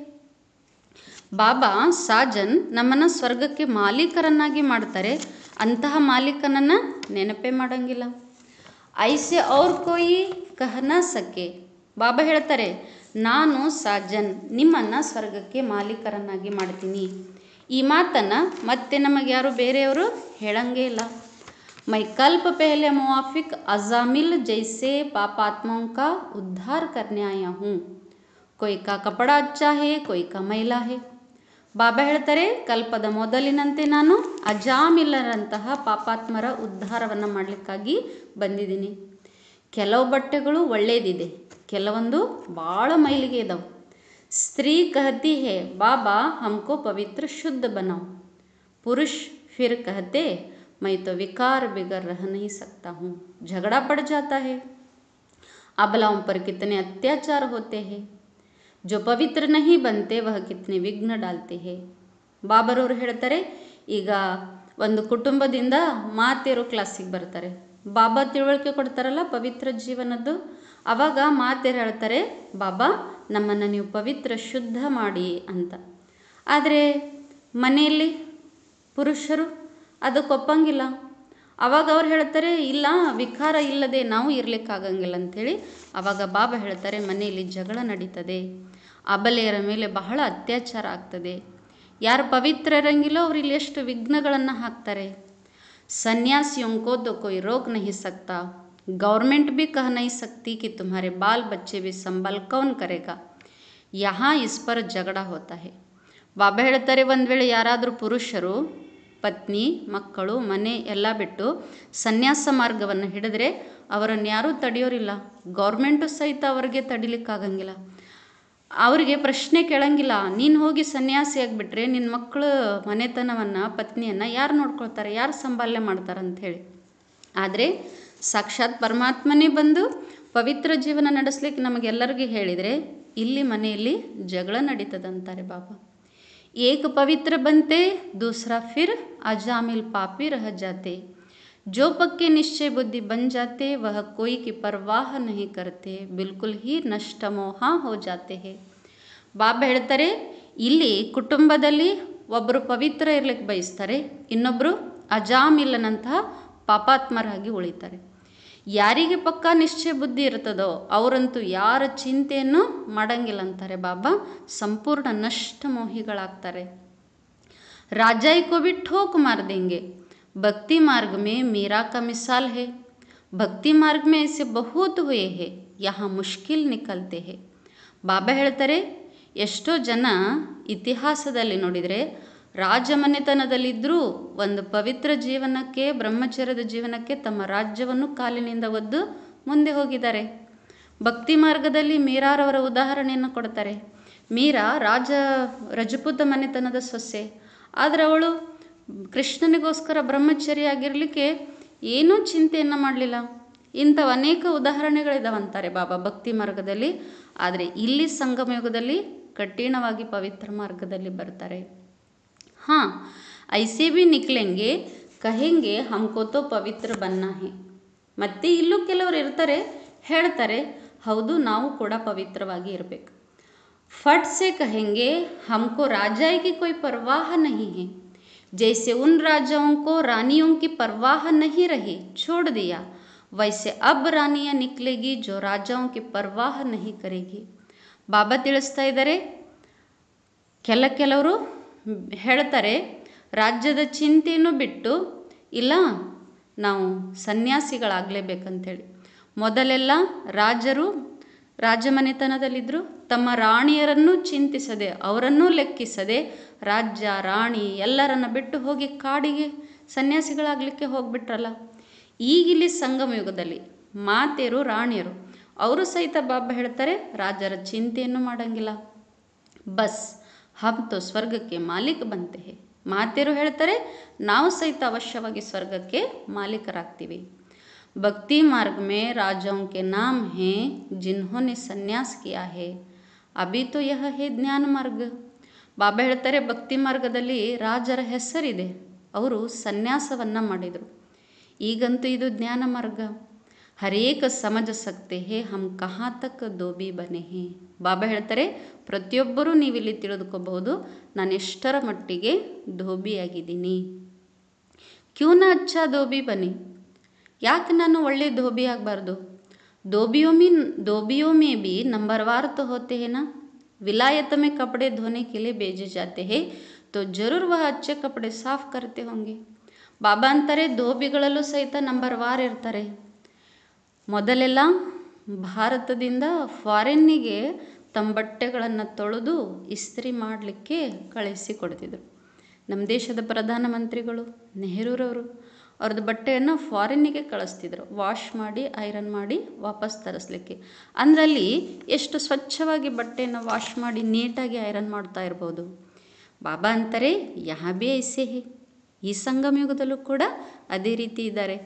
ಬಾಬಾ ಸಾಜನ್ ನಮ್ಮನ್ನು ಸ್ವರ್ಗಕ್ಕೆ ಮಾಲೀಕರನ್ನಾಗಿ ಮಾಡ್ತಾರೆ ಅಂತಹ ಮಾಲೀಕನನ್ನು ನೆನಪೇ ಮಾಡಂಗಿಲ್ಲ ಐಸೆ ಅವ್ರ ಕೊಯ್ ಕಹನ ಸಕೆ ಬಾಬಾ ಹೇಳ್ತಾರೆ ನಾನು ಸಾಜನ್ ನಿಮ್ಮನ್ನು ಸ್ವರ್ಗಕ್ಕೆ ಮಾಲೀಕರನ್ನಾಗಿ ಮಾಡ್ತೀನಿ ಈ ಮಾತನ್ನು ಮತ್ತೆ ನಮಗೆ ಯಾರು ಬೇರೆಯವರು ಹೇಳಂಗೇ ಇಲ್ಲ ಮೈ ಕಲ್ಪ ಪೆಹಲೆ ಮುವಾಫಿಕ್ ಅಜಾಮಿಲ್ ಜೈಸೆ ಪಾಪಾತ್ಮೋं का उद्धार करने आया हूँ कोई का कपड़ा अच्छा है कोई का मैला है ಬಾಬಾ ಹೇಳ್ತಾರೆ ಕಲ್ಪದ ಮೊದಲಿನಂತೆ ನಾನು ಅಜಾಮಿಲ್ಲರಂತಹ ಪಾಪಾತ್ಮರ ಉದ್ಧಾರವನ್ನು ಮಾಡಲಿಕ್ಕಾಗಿ ಬಂದಿದ್ದೀನಿ ಕೆಲವು ಬಟ್ಟೆಗಳು ಒಳ್ಳೇದಿದೆ ಕೆಲವೊಂದು ಭಾಳ ಮೈಲಿಗೆ ಇದಾವೆ ಸ್ತ್ರೀ ಕಹತಿ ಹೇ ಬಾಬಾ ಹಮ್ಕೋ ಪವಿತ್ರ ಶುದ್ಧ ಬನಾವ್ पुरुष फिर कहते मैं तो विकार बिगर रह नहीं सकता हूँ झगड़ा पड़ जाता है अबलाओं पर कितने अत्याचार होते हैं जो पवित्र नहीं बनते वह कितने विघ्न डालते हैं ಬಾಬರವರು ಹೇಳ್ತಾರೆ ಈಗ ಒಂದು ಕುಟುಂಬದಿಂದ ಮಾತೆಯರು ಕ್ಲಾಸಿಗೆ ಬರ್ತಾರೆ ಬಾಬಾ ತಿಳುವಳಿಕೆ ಕೊಡ್ತಾರಲ್ಲ ಪವಿತ್ರ ಜೀವನದ್ದು ಅವಾಗ ಮಾತೆಯರು ಹೇಳ್ತಾರೆ ಬಾಬಾ ನಮ್ಮನ್ನು ನೀವು ಪವಿತ್ರ ಶುದ್ಧ ಮಾಡಿ ಅಂತ ಆದರೆ ಮನೆಯಲ್ಲಿ ಪುರುಷರು ಅದಕ್ಕೆ ಒಪ್ಪಂಗಿಲ್ಲ ಅವಾಗ ಅವ್ರು ಹೇಳ್ತಾರೆ ಇಲ್ಲ ವಿಕಾರ ಇಲ್ಲದೆ ನಾವು ಇರಲಿಕ್ಕಾಗಂಗಿಲ್ಲ ಅಂಥೇಳಿ ಅವಾಗ ಬಾಬಾ ಹೇಳ್ತಾರೆ ಮನೆಯಲ್ಲಿ ಜಗಳ ನಡೀತದೆ ಅಬಲೆಯರ ಮೇಲೆ ಬಹಳ ಅತ್ಯಾಚಾರ ಆಗ್ತದೆ ಯಾರು ಪವಿತ್ರ ಇರಂಗಿಲ್ಲೋ ಅವ್ರು ಇಲ್ಲಿ ಎಷ್ಟು ವಿಘ್ನಗಳನ್ನು ಹಾಕ್ತಾರೆ सन्यासियों को तो कोई रोक नहीं सकता गवर्नमेंट भी कह नहीं सकती कि तुम्हारे बाल बच्चे भी संभाल कौन करेगा यहाँ इस पर झगड़ा होता है ಬಾಬಾ ಹೇಳ್ತಾರೆ ಒಂದು ವೇಳೆ ಯಾರಾದರೂ ಪುರುಷರು ಪತ್ನಿ ಮಕ್ಕಳು ಮನೆ ಎಲ್ಲ ಬಿಟ್ಟು ಸನ್ಯಾಸ ಮಾರ್ಗವನ್ನು ಹಿಡಿದ್ರೆ ಅವರನ್ನು ಯಾರೂ ತಡೆಯೋರಿಲ್ಲ ಗೌರ್ಮೆಂಟು ಸಹಿತ ಅವ್ರಿಗೆ ತಡಿಲಿಕ್ಕಾಗಂಗಿಲ್ಲ ಅವರಿಗೆ ಪ್ರಶ್ನೆ ಕೇಳಂಗಿಲ್ಲ ನೀನು ಹೋಗಿ ಸನ್ಯಾಸಿ ಆಗಿಬಿಟ್ರೆ ನಿನ್ನ ಮಕ್ಕಳು ಮನೆತನವನ್ನು ಪತ್ನಿಯನ್ನು ಯಾರು ನೋಡ್ಕೊಳ್ತಾರೆ ಯಾರು ಸಂಭಾಲನೆ ಮಾಡ್ತಾರೆ ಅಂಥೇಳಿ ಆದರೆ ಸಾಕ್ಷಾತ್ ಪರಮಾತ್ಮನೇ ಬಂದು ಪವಿತ್ರ ಜೀವನ ನಡೆಸ್ಲಿಕ್ಕೆ ನಮಗೆಲ್ಲರಿಗೂ ಹೇಳಿದರೆ ಇಲ್ಲಿ ಮನೆಯಲ್ಲಿ ಜಗಳ ನಡೀತದಂತಾರೆ ಬಾಬಾ ಏಕ ಪವಿತ್ರ ಬಂತೆ ದೂಸರಾ ಫಿರ್ ಅಜಾಮಿಲ್ ಪಾಪಿ ರಹ ಜಾತೆ जो पक्के निश्चय बुद्धि बन जाते वह कोई की परवाह नहीं करते बिल्कुल ही नष्ट मोಹ हो जाते हैं ಬಾಬಾ ಹೇಳ್ತಾರೆ ಇಲ್ಲಿ ಕುಟುಂಬದಲ್ಲಿ ಒಬ್ಬರು ಪವಿತ್ರ ಇರ್ಲಿಕ್ಕೆ ಬಯಸ್ತಾರೆ ಇನ್ನೊಬ್ಬರು ಅಜಾಮಿಲ್ಲನಂತಹ ಪಾಪಾತ್ಮರಾಗಿ ಉಳಿತಾರೆ ಯಾರಿಗೆ ಪಕ್ಕಾ ನಿಶ್ಚಯ ಬುದ್ಧಿ ಇರ್ತದೋ ಅವರಂತೂ ಯಾರ ಚಿಂತೆಯನ್ನು ಮಾಡಂಗಿಲ್ಲ ಅಂತಾರೆ ಬಾಬಾ ಸಂಪೂರ್ಣ ನಷ್ಟ ಮೋಹಿಗಳಾಗ್ತಾರೆ राजाई को भी ठोक मार देंगे भक्ति मार्ग में मीरा का मिसाल है भक्ति मार्ग में ऐसे बहुत हुए हैं यहाँ मुश्किल निकलते हैं ಬಾಬಾ ಹೇಳ್ತಾರೆ ಎಷ್ಟೋ ಜನ ಇತಿಹಾಸದಲ್ಲಿ ನೋಡಿದರೆ ರಾಜಮನೆತನದಲ್ಲಿದ್ದರೂ ಒಂದು ಪವಿತ್ರ ಜೀವನಕ್ಕೆ ಬ್ರಹ್ಮಚರ್ಯದ ಜೀವನಕ್ಕೆ ತಮ್ಮ ರಾಜ್ಯವನ್ನು ಕಾಲಿನಿಂದ ಒದ್ದು ಮುಂದೆ ಹೋಗಿದ್ದಾರೆ ಭಕ್ತಿ ಮಾರ್ಗದಲ್ಲಿ ಮೀರಾರವರ ಉದಾಹರಣೆಯನ್ನು ಕೊಡ್ತಾರೆ ಮೀರಾ ರಾಜ ರಜಪೂತ ಮನೆತನದ ಸೊಸೆ ಆದರೆ ಅವಳು ಕೃಷ್ಣನಿಗೋಸ್ಕರ ಬ್ರಹ್ಮಚರ್ಯ ಆಗಿರಲಿಕ್ಕೆ ಏನೂ ಚಿಂತೆಯನ್ನು ಮಾಡಲಿಲ್ಲ ಇಂಥವು ಅನೇಕ ಉದಾಹರಣೆಗಳಿದಾವಂತಾರೆ ಬಾಬಾ ಭಕ್ತಿ ಮಾರ್ಗದಲ್ಲಿ ಆದರೆ ಇಲ್ಲಿ ಸಂಗಮಯುಗದಲ್ಲಿ ಕಠಿಣವಾಗಿ ಪವಿತ್ರ ಮಾರ್ಗದಲ್ಲಿ ಬರ್ತಾರೆ हाँ ऐसे भी निकलेंगे कहेंगे हमको तो ಪವಿತ್ರ ಬನ್ನ ಹೇ ಮತ್ತೆ ಇಲ್ಲೂ ಕೆಲವರು ಇರ್ತಾರೆ ಹೇಳ್ತಾರೆ ಹೌದು ನಾವು ಕೂಡ ಪವಿತ್ರವಾಗಿ ಇರಬೇಕು फट से कहेंगे हमको राजाई की कोई परवाह नहीं है जैसे उन राजाओं को रानियों की परवाह नहीं रही छोड़ दिया वैसे अब रानियां निकलेगी जो राजाओं की परवाह नहीं करेगी ಬಾಬಾ ತಿಳಿಸ್ತಾ ಇದ್ದಾರೆ ಕೆಲ ಕೆಲವರು ಹೇಳ್ತಾರೆ ರಾಜ್ಯದ ಚಿಂತೆಯನ್ನು ಬಿಟ್ಟು ಇಲ್ಲ ನಾವು ಸನ್ಯಾಸಿಗಳಾಗಲೇಬೇಕಂತೇಳಿ ಮೊದಲೆಲ್ಲ ರಾಜರು ರಾಜಮನೆತನದಲ್ಲಿದ್ದರು ತಮ್ಮ ರಾಣಿಯರನ್ನು ಚಿಂತಿಸದೆ ಅವರನ್ನೂ ಲೆಕ್ಕಿಸದೆ ರಾಜ್ಯ ರಾಣಿ ಎಲ್ಲರನ್ನ ಬಿಟ್ಟು ಹೋಗಿ ಕಾಡಿಗೆ ಸನ್ಯಾಸಿಗಳಾಗಲಿಕ್ಕೆ ಹೋಗ್ಬಿಟ್ರಲ್ಲ ಈಗಿಲ್ಲಿ ಸಂಗಮ ಯುಗದಲ್ಲಿ ಮಾತೆಯರು ರಾಣಿಯರು ಅವರು ಸಹಿತ ಬಾಬಾ ಹೇಳ್ತಾರೆ ರಾಜರ ಚಿಂತೆಯನ್ನು ಮಾಡಂಗಿಲ್ಲ ಬಸ್ ಹಮ್ ತೋ ಸ್ವರ್ಗಕ್ಕೆ ಮಾಲೀಕ ಬಂತೆ ಹೇ ಮಾತೆಯರು ಹೇಳ್ತಾರೆ ನಾವು ಸಹಿತ ಅವಶ್ಯವಾಗಿ ಸ್ವರ್ಗಕ್ಕೆ ಮಾಲೀಕರಾಗ್ತೀವಿ भक्ति मार्ग में राजाओं के नाम हैं जिन्होंने संन्यास किया है अभी तो यह है ಜ್ಞಾನ ಮಾರ್ಗ ಬಾಬಾ ಹೇಳ್ತಾರೆ ಭಕ್ತಿ ಮಾರ್ಗದಲ್ಲಿ ರಾಜರ ಹೆಸರಿದೆ ಅವರು ಸನ್ಯಾಸವನ್ನು ಮಾಡಿದರು ಈಗಂತೂ ಇದು ಜ್ಞಾನ ಮಾರ್ಗ ಹರೇಕ ಸಮಜ ಸಕ್ತೆ ಹೇ ಹಮ್ ಕಹಾ ತಕ್ ದೋಬಿ ಬನೆ ಹೇ ಬಾಬಾ ಹೇಳ್ತಾರೆ ಪ್ರತಿಯೊಬ್ಬರೂ ನೀವಿಲ್ಲಿ ತಿಳಿದುಕೋಬಹುದು ನಾನು ಎಷ್ಟರ ಮಟ್ಟಿಗೆ ಧೋಬಿಯಾಗಿದ್ದೀನಿ ಕ್ಯೂನ ಅಚ್ಚಾ ಧೋಬಿ ಬನ್ನಿ ಯಾಕೆ ನಾನು ಒಳ್ಳೆ ಧೋಬಿ ಆಗಬಾರ್ದು धोबियों में धोबियों में भी नंबरवार तो होते हैं ना विलायत में कपड़े धोने के लिए भेजे जाते हैं तो जरूर वह अच्छे कपड़े साफ करते होंगे ಬಾಬಾ ಅಂತಾರೆ ಧೋಬಿಗಳಲ್ಲೂ ಸಹಿತ ನಂಬರ್ ವಾರ್ ಇರ್ತಾರೆ ಮೊದಲೆಲ್ಲ ಭಾರತದಿಂದ ಫಾರಿನ್ನಿಗೆ ತಮ್ಮ ಬಟ್ಟೆಗಳನ್ನು ತೊಳೆದು ಇಸ್ತ್ರಿ ಮಾಡಲಿಕ್ಕೆ ಕಳಿಸಿ ಕೊಡ್ತಿದ್ರು ನಮ್ಮ ದೇಶದ ಪ್ರಧಾನಮಂತ್ರಿಗಳು ನೆಹರೂರವರು ಅವ್ರದ್ದು ಬಟ್ಟೆಯನ್ನು ಫಾರಿನ್ನಿಗೆ ಕಳಿಸ್ತಿದ್ರು ವಾಶ್ ಮಾಡಿ ಐರನ್ ಮಾಡಿ ವಾಪಸ್ ತರಿಸ್ಲಿಕ್ಕೆ ಅಂದ್ರಲ್ಲಿ ಎಷ್ಟು ಸ್ವಚ್ಛವಾಗಿ ಬಟ್ಟೆಯನ್ನು ವಾಶ್ ಮಾಡಿ ನೀಟಾಗಿ ಐರನ್ ಮಾಡ್ತಾ ಇರ್ಬೋದು ಬಾಬಾ ಅಂತಾರೆ ಯಹ ಬಿ ಐಸೆ ಹೇ ಈ ಸಂಗಮ ಯುಗದಲ್ಲೂ ಕೂಡ ಅದೇ ರೀತಿ ಇದ್ದಾರೆ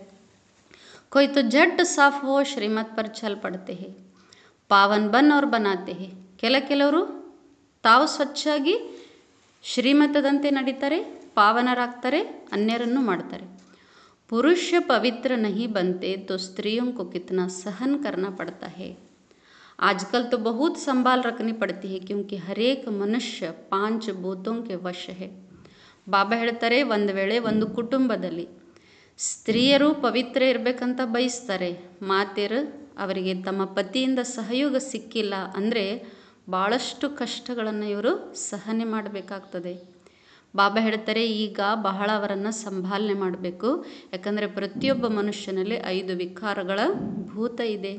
कोई तो झट साफ हो श्रीमत पर चल पड़ते हैं ಪಾವನ್ ಬನ್ ಅವ್ರು ಬನಾತೆ ಹೇ ಕೆಲ ಕೆಲವರು ತಾವು ಸ್ವಚ್ಛಾಗಿ ಶ್ರೀಮತದಂತೆ ನಡೀತಾರೆ ಪಾವನರಾಗ್ತಾರೆ ಅನ್ಯರನ್ನು ಮಾಡ್ತಾರೆ पुरुष पवित्र नहीं बनते तो स्त्रियों को कितना सहन करना पड़ता है आजकल तो बहुत संभाल रखनी पड़ती है क्योंकि हर एक मनुष्य पांच भूतों के वश है ಬಾಬಾ ಹೇಳ್ತಾರೆ ಒಂದು ವೇಳೆ ಒಂದು ಕುಟುಂಬದಲ್ಲಿ ಸ್ತ್ರೀಯರು ಪವಿತ್ರ ಇರಬೇಕಂತ ಬಯಸ್ತಾರೆ ಮಾತೆಯರು ಅವರಿಗೆ ತಮ್ಮ ಪತಿಯಿಂದ ಸಹಯೋಗ ಸಿಕ್ಕಿಲ್ಲ ಅಂದರೆ ಭಾಳಷ್ಟು ಕಷ್ಟಗಳನ್ನು ಇವರು ಸಹನೆ ಮಾಡಬೇಕಾಗ್ತದೆ ಬಾಬಾ ಹೇಳ್ತಾರೆ ಈಗ ಬಹಳ ಅವರನ್ನು ಸಂಭಾಲನೆ ಮಾಡಬೇಕು ಯಾಕಂದರೆ ಪ್ರತಿಯೊಬ್ಬ ಮನುಷ್ಯನಲ್ಲಿ ಐದು ವಿಕಾರಗಳ ಭೂತ ಇದೆ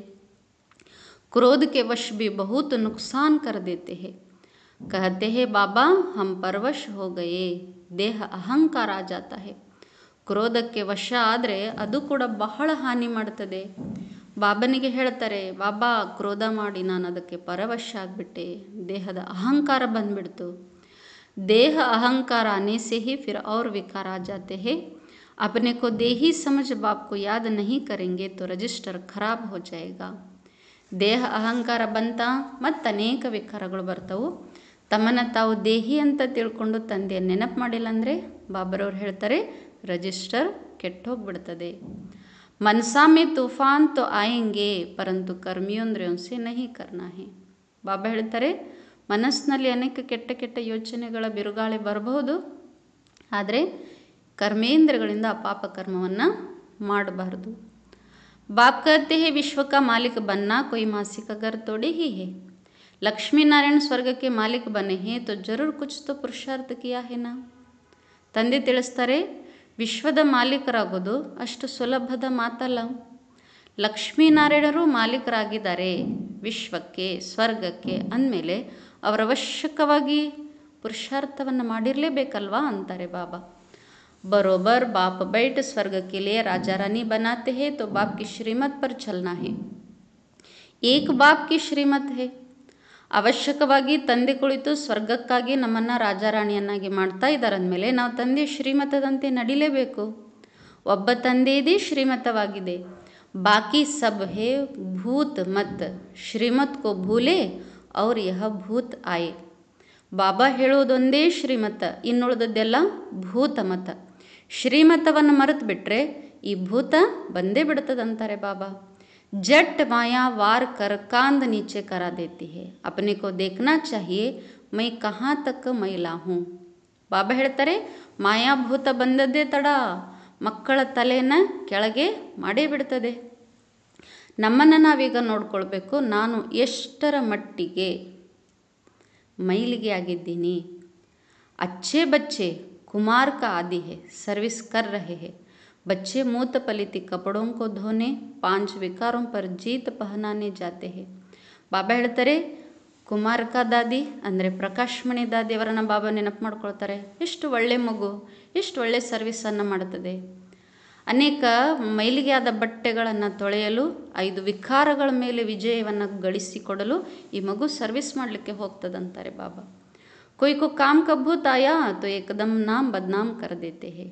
क्रोध के वश भी बहुत नुकसान कर देते हैं कहते हैं बाबा हम परवश हो गए ದೇಹ ಅಹಂಕಾರ ಆ ಜಾತ ಹೇ ಕ್ರೋಧಕ್ಕೆ ವಶ ಆದರೆ ಅದು ಕೂಡ ಬಹಳ ಹಾನಿ ಮಾಡ್ತದೆ ಬಾಬನಿಗೆ ಹೇಳ್ತಾರೆ ಬಾಬಾ ಕ್ರೋಧ ಮಾಡಿ ನಾನು ಅದಕ್ಕೆ ಪರವಶ ಆಗಿಬಿಟ್ಟೆ ದೇಹದ ಅಹಂಕಾರ ಬಂದ್ಬಿಡ್ತು देह अहंकार आने से ही फिर और विकार आ जाते हैं अपने को देही समझ बाप को याद नहीं करेंगे तो रजिस्टर खराब हो जाएगा ದೇಹ ಅಹಂಕಾರ ಬಂತ ಮತ್ತು ಅನೇಕ ವಿಕಾರಗಳು ಬರ್ತವು ತಮ್ಮನ್ನು ತಾವು ದೇಹಿ ಅಂತ ತಿಳ್ಕೊಂಡು ತಂದೆಯ ನೆನಪು ಮಾಡಿಲ್ಲ ಅಂದರೆ ಬಾಬರವ್ರು ಹೇಳ್ತಾರೆ ರಜಿಸ್ಟರ್ ಕೆಟ್ಟೋಗ್ಬಿಡ್ತದೆ ಮನ್ಸಾಮೆ ತೂಫಾನ್ ತೋ ಆಯಂಗೆ ಪರಂತು ಕರ್ಮಿಯೊಂದ್ರೆ ಉನ್ಸೆ ನಹಿ ಕರ್ನಾ ಹೇ ಬಾಬಾ ಹೇಳ್ತಾರೆ ಮನಸ್ಸಿನಲ್ಲಿ ಅನೇಕ ಕೆಟ್ಟ ಕೆಟ್ಟ ಯೋಚನೆಗಳ ಬಿರುಗಾಳಿ ಬರಬಹುದು ಆದರೆ ಕರ್ಮೇಂದ್ರಗಳಿಂದ ಆ ಪಾಪ ಕರ್ಮವನ್ನು ಮಾಡಬಾರ್ದು बाप कहते हैं विश्व का मालिक बनना कोई मासी का घर थोड़ी ही है लक्ष्मी नारायण स्वर्ग के मालिक बने हैं तो जरूर कुछ तो पुरुषार्थ किया है ना ತಂದೆ ತಿಳಿಸ್ತಾರೆ ವಿಶ್ವದ ಮಾಲೀಕರಾಗೋದು ಅಷ್ಟು ಸುಲಭದ ಮಾತಲ್ಲ ಲಕ್ಷ್ಮೀನಾರಾಯಣರು ಮಾಲೀಕರಾಗಿದ್ದಾರೆ ವಿಶ್ವಕ್ಕೆ ಸ್ವರ್ಗಕ್ಕೆ ಅಂದಮೇಲೆ ಅವರ ಅವಶ್ಯಕವಾಗಿ ಪುರುಷಾರ್ಥವನ್ನು ಮಾಡಿರಲೇಬೇಕಲ್ವಾ ಅಂತಾರೆ ಬಾಬಾ बरोबर बाप बैठ स्वर्ग के लिए राजा रानी बनाते हैं तो बाप की श्रीमत पर चलना है एक बाप की श्रीमत है ಅವಶ್ಯಕವಾಗಿ ತಂದೆ ಕುಳಿತು ಸ್ವರ್ಗಕ್ಕಾಗಿ ನಮ್ಮನ್ನು ರಾಜಾರಾಣಿಯನ್ನಾಗಿ ಮಾಡ್ತಾ ಇದ್ದಾರೆ ಅಂದಮೇಲೆ ನಾವು ತಂದೆ ಶ್ರೀಮತದಂತೆ ನಡಿಲೇಬೇಕು ಒಬ್ಬ ತಂದೆಯದೇ ಶ್ರೀಮತವಾಗಿದೆ ಬಾಕಿ ಸಬ್ ಹೇ ಭೂತ್ ಮತ್ ಶ್ರೀಮತ್ ಕೋ ಭೂಲೆ ಅವ್ರ ಯಹ ಭೂತ್ ಆಯೆ ಬಾಬಾ ಹೇಳುವುದೊಂದೇ ಶ್ರೀಮತ ಇನ್ನುಳಿದದ್ದೆಲ್ಲ ಭೂತ ಮತ ಶ್ರೀಮತವನ್ನು ಮರೆತು ಬಿಟ್ರೆ ಈ ಭೂತ ಬಂದೇ ಬಿಡ್ತದಂತಾರೆ ಬಾಬಾ जट माया वार कर कांद नीचे करा देती है अपने को देखना चाहिए मैं कहाँ तक ಮೈಲಾ ಹೂँ ಬಾಬಾ ಹೇಳ್ತಾರೆ ಮಾಯಾಭೂತ ಬಂದದ್ದೇ ತಡ ಮಕ್ಕಳ ತಲೆನ ಕೆಳಗೆ ಮಾಡೇ ಬಿಡ್ತದೆ ನಮ್ಮನ್ನು ನಾವೀಗ ನೋಡ್ಕೊಳ್ಬೇಕು ನಾನು ಎಷ್ಟರ ಮಟ್ಟಿಗೆ ಮೈಲಿಗೆ ಆಗಿದ್ದೀನಿ अच्छे बच्चे कुमार का आदि है सर्विस कर रहे हैं बच्चे मूत पलित कपड़ों को धोने पांच विकारों पर जीत पहनाने जाते हैं ಬಾಬಾ ಹೇಳ್ತಾರೆ ಕುಮಾರಕ ದಾದಿ ಅಂದರೆ ಪ್ರಕಾಶ್ಮಣಿ ದಾದಿ ಅವರನ್ನ ಬಾಬಾ ನೆನಪು ಮಾಡ್ಕೊಳ್ತಾರೆ ಎಷ್ಟು ಒಳ್ಳೆ ಮಗು ಎಷ್ಟು ಒಳ್ಳೆ ಸರ್ವಿಸನ್ನು ಮಾಡುತ್ತದೆ ಅನೇಕ ಮೈಲಿಗೆ ಆದ ಬಟ್ಟೆಗಳನ್ನು ತೊಳೆಯಲು ಐದು ವಿಕಾರಗಳ ಮೇಲೆ ವಿಜಯವನ್ನು ಗಳಿಸಿಕೊಡಲು ಈ ಮಗು ಸರ್ವಿಸ್ ಮಾಡಲಿಕ್ಕೆ ಹೋಗ್ತದಂತಾರೆ ಬಾಬಾ कोई को काम का भूत आया तो एकदम नाम बदनाम कर देते हैं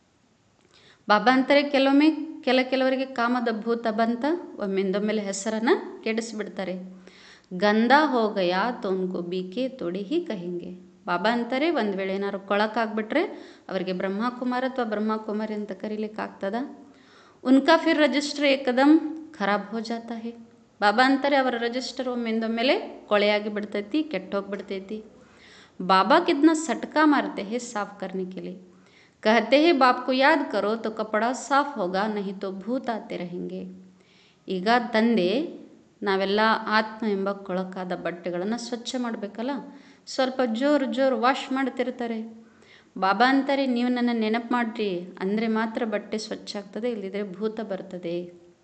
ಬಾಬಾ ಅಂತಾರೆ ಕೆಲವೊಮ್ಮೆ ಕೆಲ ಕೆಲವರಿಗೆ ಕಾಮದ ಭೂತ ಬಂತ ಒಮ್ಮೆಂದೊಮ್ಮೆಲೆ ಹೆಸರನ್ನು ಕೆಡಿಸ್ಬಿಡ್ತಾರೆ ಗಂಧ ಹೋಗಯ ತೋನ್ಕೋ ಬೀಕೆ ತೊಡಿ ಹಿ ಕಹಿಂಗೆ ಬಾಬಾ ಅಂತಾರೆ ಒಂದು ವೇಳೆ ಏನಾದ್ರು ಕೊಳಕಾಗ್ಬಿಟ್ರೆ ಅವರಿಗೆ ಬ್ರಹ್ಮಕುಮಾರ ಅಥವಾ ಬ್ರಹ್ಮಕುಮಾರಿ ಅಂತ ಕರೀಲಿಕ್ಕೆ ಆಗ್ತದ ಉನ್ಕಾ ಫಿರ್ ರಜಿಸ್ಟರ್ ಏಕದಮ್ ಖರಾಬ್ ಹೋ ಜಾತಾ ಹೇ ಬಾಬಾ ಅಂತಾರೆ ಅವರ ರಜಿಸ್ಟರ್ ಒಮ್ಮೆಂದೊಮ್ಮೆಲೆ ಕೊಳೆಯಾಗಿ ಬಿಡ್ತೈತಿ ಕೆಟ್ಟೋಗ್ಬಿಡ್ತೈತಿ बाबा कितना सटका मारते हैं साफ करने के लिए कहते हैं बाप को याद करो तो कपड़ा साफ होगा नहीं तो भूत आते रहेंगे ಈಗ ತಂದೆ ನಾವೆಲ್ಲ ಆತ್ಮ ಎಂಬ ಕೊಳಕಾದ ಬಟ್ಟೆಗಳನ್ನು ಸ್ವಚ್ಛ ಮಾಡಬೇಕಲ್ಲ ಸ್ವಲ್ಪ ಜೋರು ಜೋರು ವಾಶ್ ಮಾಡ್ತಿರ್ತಾರೆ ಬಾಬಾ ಅಂತಾರೆ ನೀವು ನನ್ನ ನೆನಪು ಮಾಡಿರಿ ಅಂದರೆ ಮಾತ್ರ ಬಟ್ಟೆ ಸ್ವಚ್ಛ ಆಗ್ತದೆ ಇಲ್ಲದಿದ್ದರೆ ಭೂತ ಬರ್ತದೆ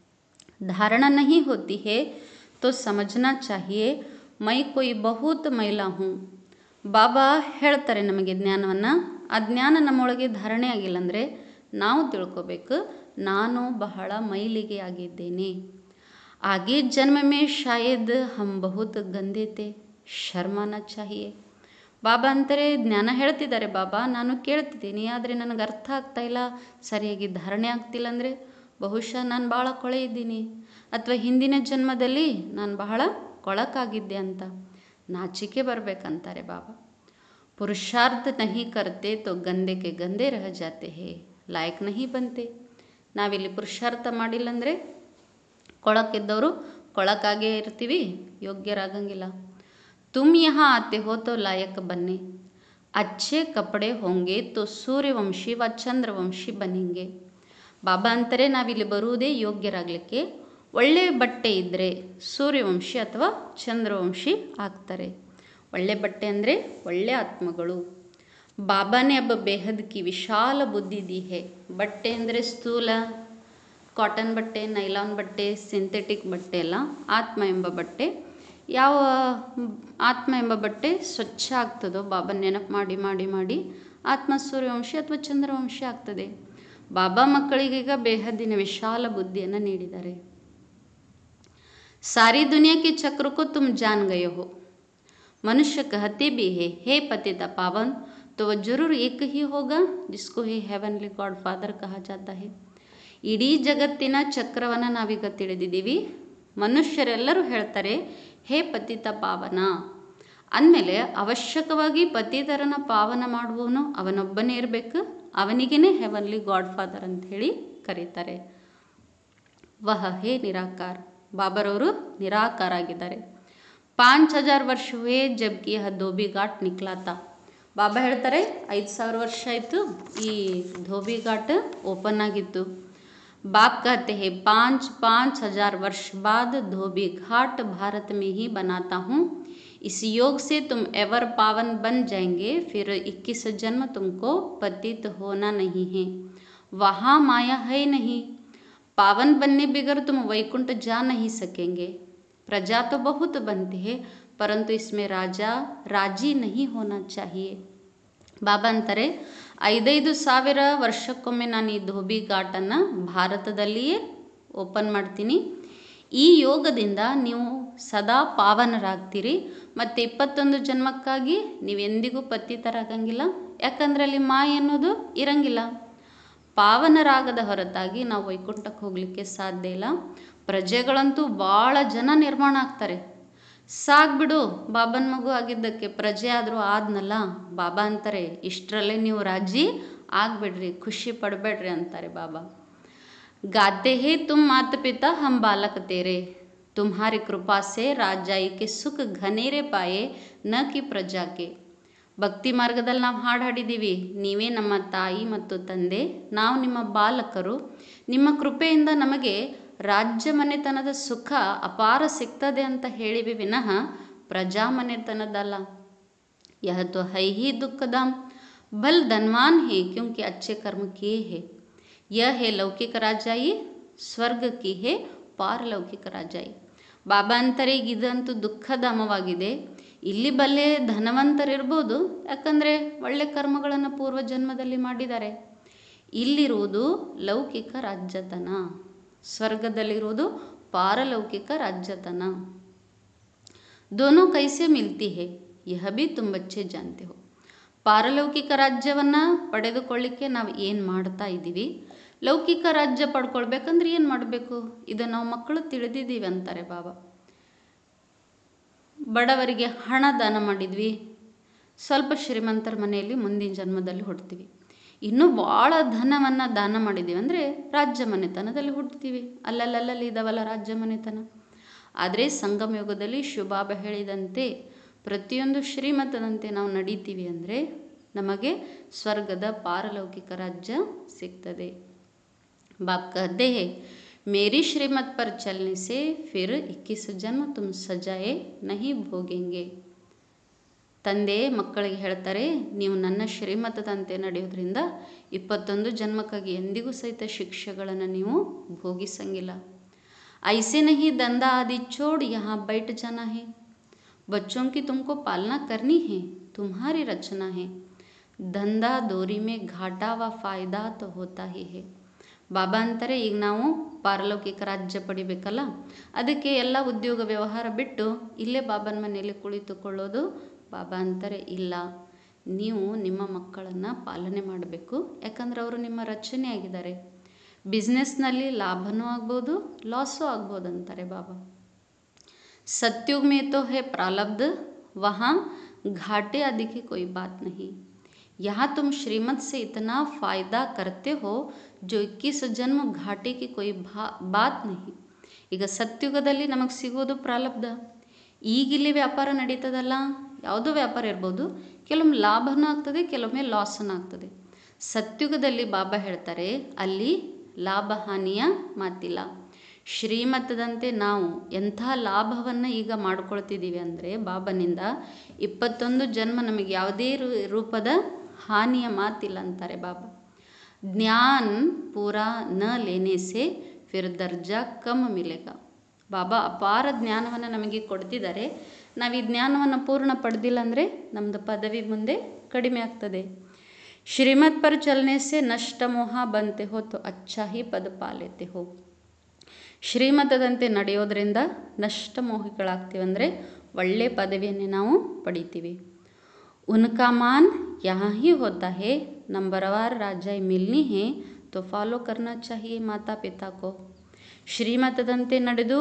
धारणा नहीं होती है तो समझना चाहिए मैं कोई बहुत मैला हूँ ಬಾಬಾ ಹೇಳ್ತಾರೆ ನಮಗೆ ಜ್ಞಾನವನ್ನು ಆ ಜ್ಞಾನ ನಮ್ಮೊಳಗೆ ಧಾರಣೆ ಆಗಿಲ್ಲ ಅಂದರೆ ನಾವು ತಿಳ್ಕೊಬೇಕು ನಾನು ಬಹಳ ಮೈಲಿಗೆ ಆಗಿದ್ದೇನೆ ಆगे ಜನ್ಮ ಮೇ ಶಾಯದ್ ಹಮ್ ಬಹುತ್ ಗಂದೆ ತೆ ಶರ್ಮಾನ ಚಾಹಿಯೆ ಬಾಬಾ ಅಂತಾರೆ ಜ್ಞಾನ ಹೇಳ್ತಿದ್ದಾರೆ ಬಾಬಾ ನಾನು ಕೇಳ್ತಿದ್ದೀನಿ ಆದರೆ ನನಗೆ ಅರ್ಥ ಆಗ್ತಾ ಇಲ್ಲ ಸರಿಯಾಗಿ ಧಾರಣೆ ಆಗ್ತಿಲ್ಲ ಅಂದರೆ ಬಹುಶಃ ನಾನು ಭಾಳ ಕೊಳೆ ಇದ್ದೀನಿ ಅಥವಾ ಹಿಂದಿನ ಜನ್ಮದಲ್ಲಿ ನಾನು ಬಹಳ ಕೊಳಕಾಗಿದ್ದೆ ಅಂತ ನಾಚಿಕೆ ಬರಬೇಕಂತಾರೆ ಬಾಬಾ ಪುರುಷಾರ್ಥ ನಹಿ ಕರ್ತೆ ತೋ ಗಂದೆ ಕೆ ಗಂದೆ ರಹ ಜಾತೆ ಹೇ ಲಾಯಕ್ ನಹಿ ಬಂತೆ ನಾವಿಲ್ಲಿ ಪುರುಷಾರ್ಥ ಮಾಡಿಲ್ಲ ಅಂದರೆ ಕೊಳಕಿದ್ದವರು ಕೊಳಕಾಗೇ ಇರ್ತೀವಿ ಯೋಗ್ಯರಾಗಂಗಿಲ್ಲ ತುಮ್ ಯಹಾ ಆತೆ ಹೋ ತೋ ಲಾಯಕ್ ಬನ್ನಿ ಅಚ್ಚೆ ಕಪಡೆ ಹೋಂಗೆ ತೋ ಸೂರ್ಯವಂಶಿ ವ ಚಂದ್ರವಂಶಿ ಬನ್ನಿಂಗೆ ಬಾಬಾ ಅಂತಾರೆ ನಾವಿಲ್ಲಿ ಬರುವುದೇ ಯೋಗ್ಯರಾಗಲಿಕ್ಕೆ ಒಳ್ಳೆಯ ಬಟ್ಟೆ ಇದ್ದರೆ ಸೂರ್ಯವಂಶಿ ಅಥವಾ ಚಂದ್ರವಂಶಿ ಆಗ್ತಾರೆ ಒಳ್ಳೆ ಬಟ್ಟೆ ಅಂದರೆ ಒಳ್ಳೆ ಆತ್ಮಗಳು ಬಾಬಾನೇ ಹಬ್ಬ ಬೇಹದ್ಕಿ ವಿಶಾಲ ಬುದ್ಧಿ ದಿ ಹೇ ಬಟ್ಟೆ ಅಂದರೆ ಸ್ಥೂಲ ಕಾಟನ್ ಬಟ್ಟೆ ನೈಲಾನ್ ಬಟ್ಟೆ ಸಿಂಥೆಟಿಕ್ ಬಟ್ಟೆ ಎಲ್ಲ ಆತ್ಮ ಎಂಬ ಬಟ್ಟೆ ಯಾವ ಆತ್ಮ ಎಂಬ ಬಟ್ಟೆ ಸ್ವಚ್ಛ ಆಗ್ತದೋ ಬಾಬಾ ನೆನಪು ಮಾಡಿ ಮಾಡಿ ಮಾಡಿ ಆತ್ಮ ಸೂರ್ಯವಂಶಿ ಅಥವಾ ಚಂದ್ರವಂಶಿ ಆಗ್ತದೆ ಬಾಬಾ ಮಕ್ಕಳಿಗೀಗ ಬೇಹದ್ದಿನ ವಿಶಾಲ ಬುದ್ಧಿಯನ್ನು ನೀಡಿದ್ದಾರೆ सारी दुनिया के चक्र को तुम जान गए हो मनुष्य कहते भी है हे पतिता पावन तो वह जरूर एक ही होगा जिसको हे हेवनली गॉड फादर कहा जाता है ಇಡೀ ಜಗತ್ತಿನ ಚಕ್ರವನ್ನು ನಾವೀಗ ತಿಳಿದಿದ್ದೀವಿ ಮನುಷ್ಯರೆಲ್ಲರೂ ಹೇಳ್ತಾರೆ ಹೇ ಪತಿತ ಪಾವನ ಅಂದಮೇಲೆ ಅವಶ್ಯಕವಾಗಿ ಪತಿತರನ ಪಾವನ ಮಾಡುವವನು ಅವನೊಬ್ಬನೇ ಇರಬೇಕು ಅವನಿಗೇ ಹೆವನ್ಲಿ ಗಾಡ್ ಫಾದರ್ ಅಂತ ಹೇಳಿ ಕರೀತಾರೆ ವಹ ಹೇ ನಿರಾಕಾರ ಬಾಬರವರು ನಿರಾಕಾರ ಆಗಿದ್ದಾರೆ ಪಾಂಚ್ ಹಜಾರ್ ವರ್ಷ ಹುವೆ ಜಬ್ಕಿ ಯಹ ಧೋಬಿ ಘಾಟ್ ನಿಕ್ಲಾತ ಬಾಬಾ ಹೇಳ್ತಾರೆ ಐದು ಸಾವಿರ ವರ್ಷ ಆಯಿತು ಈ ಧೋಬಿ ಘಾಟ್ ಓಪನ್ ಆಗಿತ್ತು बाप कहते हैं पाँच पाँच हजार वर्ष बाद धोबी घाट भारत में ही बनाता हूँ इस योग से तुम एवर पावन बन जाएंगे फिर 21 जन्म तुमको पतित होना नहीं है वहाँ माया है नहीं पावन बनने बगैर तुम वैकुंठ जा नहीं सकेंगे प्रजा तो बहुत बनती है परंतु इसमें राजा राजी नहीं होना चाहिए ಬಾಬಾ ಅಂತಾರೆ ಐದೈದು ಸಾವಿರ ವರ್ಷಕ್ಕೊಮ್ಮೆ ನಾನು ಈ ಧೋಬಿ ಘಾಟನ್ನು ಭಾರತದಲ್ಲಿಯೇ ಓಪನ್ ಮಾಡ್ತೀನಿ ಈ ಯೋಗದಿಂದ ನೀವು ಸದಾ ಪಾವನರಾಗ್ತೀರಿ ಮತ್ತು ಇಪ್ಪತ್ತೊಂದು ಜನ್ಮಕ್ಕಾಗಿ ನೀವೆಂದಿಗೂ ಪತಿತರಾಗಂಗಿಲ್ಲ ಯಾಕಂದರೆ ಅಲ್ಲಿ ಮಾಯ ಅನ್ನೋದು ಇರಂಗಿಲ್ಲ ಪಾವನರಾಗದ ಹೊರತಾಗಿ ನಾವು ವೈಕುಂಠಕ್ಕೆ ಹೋಗಲಿಕ್ಕೆ ಸಾಧ್ಯ ಇಲ್ಲ ಪ್ರಜೆಗಳಂತೂ ಭಾಳ ಜನ ನಿರ್ಮಾಣ ಆಗ್ತಾರೆ ಸಾಕ್ಬಿಡು ಬಾಬನ ಮಗು ಆಗಿದ್ದಕ್ಕೆ ಪ್ರಜೆ ಆದರೂ ಆದ್ನಲ್ಲ ಬಾಬಾ ಅಂತಾರೆ ಇಷ್ಟರಲ್ಲೇ ನೀವು ರಾಜಿ ಆಗ್ಬಿಡ್ರಿ ಖುಷಿ ಪಡಬೇಡ್ರಿ ಅಂತಾರೆ ಬಾಬಾ गाते हैं तुम माता पिता हम बालक तेरे तुम्हारी कृपा से राजाई के सुख घनेरे पाए ನ ಕಿ ಪ್ರಜಾಕೆ ಭಕ್ತಿ ಮಾರ್ಗದಲ್ಲಿ ನಾವು ಹಾಡು ಹಾಡಿದ್ದೀವಿ ನೀವೇ ನಮ್ಮ ತಾಯಿ ಮತ್ತು ತಂದೆ ನಾವು ನಿಮ್ಮ ಬಾಲಕರು ನಿಮ್ಮ ಕೃಪೆಯಿಂದ ನಮಗೆ ರಾಜ್ಯ ಮನೆತನದ ಸುಖ ಅಪಾರ ಸಿಗ್ತದೆ ಅಂತ ಹೇಳಿವಿ ವಿನಃ ಪ್ರಜಾ ಮನೆತನದಲ್ಲ यह तो है ही दुखदाम बल धनवान है क्योंकि अच्छे कर्म किए हैं यह है लौकिक राजाई ಸ್ವರ್ಗ ಕಿ ಹೇ ಪಾರಲೌಕಿಕ ರಾಜಾಯಿ ಬಾಬಾ ಅಂತಾರೆ ಈಗ ಇದಂತೂ ದುಃಖಧಾಮವಾಗಿದೆ ಇಲ್ಲಿ ಬಲ್ಲೆ ಧನವಂತರಿರ್ಬೋದು ಯಾಕಂದರೆ ಒಳ್ಳೆ ಕರ್ಮಗಳನ್ನು ಪೂರ್ವ ಜನ್ಮದಲ್ಲಿ ಮಾಡಿದ್ದಾರೆ ಇಲ್ಲಿರುವುದು ಲೌಕಿಕ ರಾಜ್ಯತನ ಸ್ವರ್ಗದಲ್ಲಿರುವುದು ಪಾರಲೌಕಿಕ ರಾಜ್ಯತನ दोनों कैसे मिलती है यह भी तुम बच्चे जानते हो ಪಾರಲೌಕಿಕ ರಾಜ್ಯವನ್ನು ಪಡೆದುಕೊಳ್ಳಿಕ್ಕೆ ನಾವು ಏನು ಮಾಡ್ತಾ ಇದ್ದೀವಿ ಲೌಕಿಕ ರಾಜ್ಯ ಪಡ್ಕೊಳ್ಬೇಕಂದ್ರೆ ಏನು ಮಾಡಬೇಕು ಇದು ನಾವು ಮಕ್ಕಳು ತಿಳಿದಿದ್ದೀವಿ ಅಂತಾರೆ ಬಾಬಾ ಬಡವರಿಗೆ ಹಣ ದಾನ ಮಾಡಿದ್ವಿ ಸ್ವಲ್ಪ ಶ್ರೀಮಂತರ ಮನೆಯಲ್ಲಿ ಮುಂದಿನ ಜನ್ಮದಲ್ಲಿ ಹುಡ್ತೀವಿ ಇನ್ನೂ ಭಾಳ ಧನವನ್ನು ದಾನ ಮಾಡಿದ್ದೀವಿ ಅಂದರೆ ರಾಜ್ಯ ಮನೆತನದಲ್ಲಿ ಹುಡ್ತೀವಿ ಅಲ್ಲಲ್ಲಲ್ಲಿ ಇದಾವಲ್ಲ ರಾಜ್ಯ ಮನೆತನ ಆದರೆ ಸಂಗಮ ಯುಗದಲ್ಲಿ ಶುಭಾಬ ಹೇಳಿದಂತೆ ಪ್ರತಿಯೊಂದು ಶ್ರೀಮತದಂತೆ ನಾವು ನಡೀತೀವಿ ಅಂದರೆ ನಮಗೆ ಸ್ವರ್ಗದ ಪಾರಲೌಕಿಕ ರಾಜ್ಯ ಸಿಗ್ತದೆ बाप कहते हैं मेरी श्रीमत पर चलने से फिर 21 जन्म तुम सजाए नहीं भोगेंगे ತಂದೆ ಮಕ್ಕಳಿಗೆ ಹೇಳ್ತಾರೆ ನೀವು ನನ್ನ ಶ್ರೀಮತದಂತೆ ನಡೆಯೋದ್ರಿಂದ ಇಪ್ಪತ್ತೊಂದು ಜನ್ಮಕ್ಕಾಗಿ ಎಂದಿಗೂ ಸಹಿತ ಶಿಕ್ಷೆಗಳನ್ನು ನೀವು ಭೋಗಿಸಂಗಿಲ್ಲ ऐसे नहीं धंधा आदि छोड़ यहाँ बैठ जाना है बच्चों की तुमको पालना करनी है तुम्हारी रचना है धंधा दोरी में घाटा व फायदा तो होता ही है ಬಾಬಾ ಅಂತಾರೆ ಈಗ ನಾವು ಪಾರಲೌಕಿಕ ರಾಜ್ಯ ಪಡಿಬೇಕಲ್ಲ ಅದಕ್ಕೆ ಎಲ್ಲ ಉದ್ಯೋಗ ವ್ಯವಹಾರ ಬಿಟ್ಟು ಇಲ್ಲೇ ಬಾಬನ ಮನೆಯಲ್ಲಿ ಕುಳಿತುಕೊಳ್ಳೋದು ಬಾಬಾ ಅಂತಾರೆ ಇಲ್ಲ ನೀವು ನಿಮ್ಮ ಮಕ್ಕಳನ್ನು ಪಾಲನೆ ಮಾಡಬೇಕು ಯಾಕಂದ್ರೆ ಅವರು ನಿಮ್ಮ ರಚನೆ ಆಗಿದ್ದಾರೆ ಬಿಸ್ನೆಸ್ನಲ್ಲಿ ಲಾಭನೂ ಆಗ್ಬೋದು ಲಾಸೂ ಆಗ್ಬೋದು ಅಂತಾರೆ ಬಾಬಾ सत्युग में तो है प्रारब्ध वहाँ घाटे आदि की कोई बात नहीं यहाँ तुम श्रीमत से इतना फायदा करते हो जो इक्कीस जन्म घाटे की कोई भा बात नहीं ಈಗ ಸತ್ಯುಗದಲ್ಲಿ ನಮಗೆ ಸಿಗೋದು ಪ್ರಾರಬ್ಧ ಈಗಿಲ್ಲಿ ವ್ಯಾಪಾರ ನಡೀತದಲ್ಲ ಯಾವುದೋ ವ್ಯಾಪಾರ ಇರ್ಬೋದು ಕೆಲವೊಮ್ಮೆ ಲಾಭನೂ ಆಗ್ತದೆ ಕೆಲವೊಮ್ಮೆ ಲಾಸನೂ ಆಗ್ತದೆ ಸತ್ಯುಗದಲ್ಲಿ ಬಾಬಾ ಹೇಳ್ತಾರೆ ಅಲ್ಲಿ ಲಾಭ ಹಾನಿಯ ಮಾತಿಲ್ಲ ಶ್ರೀಮತದಂತೆ ನಾವು ಎಂಥ ಲಾಭವನ್ನು ಈಗ ಮಾಡ್ಕೊಳ್ತಿದ್ದೀವಿ ಅಂದರೆ ಬಾಬನಿಂದ ಇಪ್ಪತ್ತೊಂದು ಜನ್ಮ ನಮಗೆ ಯಾವುದೇ ರೂ- ರೂಪದ ಹಾನಿಯ ಮಾತಿಲ್ಲ ಅಂತಾರೆ ಬಾಬಾ ಜ್ಞಾನ್ ಪೂರಾ ನ ಲೇನೆ ಸೆ ಫಿರ್ ದರ್ಜಾ ಕಮ್ ಮಿಲೆಗ ಬಾಬಾ ಅಪಾರ ಜ್ಞಾನವನ್ನು ನಮಗೆ ಕೊಡ್ತಿದ್ದಾರೆ ನಾವು ಈ ಜ್ಞಾನವನ್ನು ಪೂರ್ಣ ಪಡೆದಿಲ್ಲ ಅಂದರೆ ನಮ್ಮದು ಪದವಿ ಮುಂದೆ ಕಡಿಮೆ ಆಗ್ತದೆ ಶ್ರೀಮತ್ ಪರ್ ಚಲನೆ ಸೆ ನಷ್ಟ ಮೋಹ ಬಂತೆ ಹೋ ತೋ ಅಚ್ಚಾ ಹಿ ಪದ ಪಾಲೇತೆ ಹೋ ಶ್ರೀಮತದಂತೆ ನಡೆಯೋದ್ರಿಂದ ನಷ್ಟ ಮೋಹಿಗಳಾಗ್ತೀವಿ ಅಂದರೆ ಒಳ್ಳೆಯ ಪದವಿಯನ್ನೇ ನಾವು ಪಡಿತೀವಿ उनका मान यहाँ ही होता है नंबरवार राजाई मिलनी है तो फॉलो करना चाहिए ಮಾತಾ ಪಿತಾ ಕೋ ಶ್ರೀಮತದಂತೆ ನಡೆದು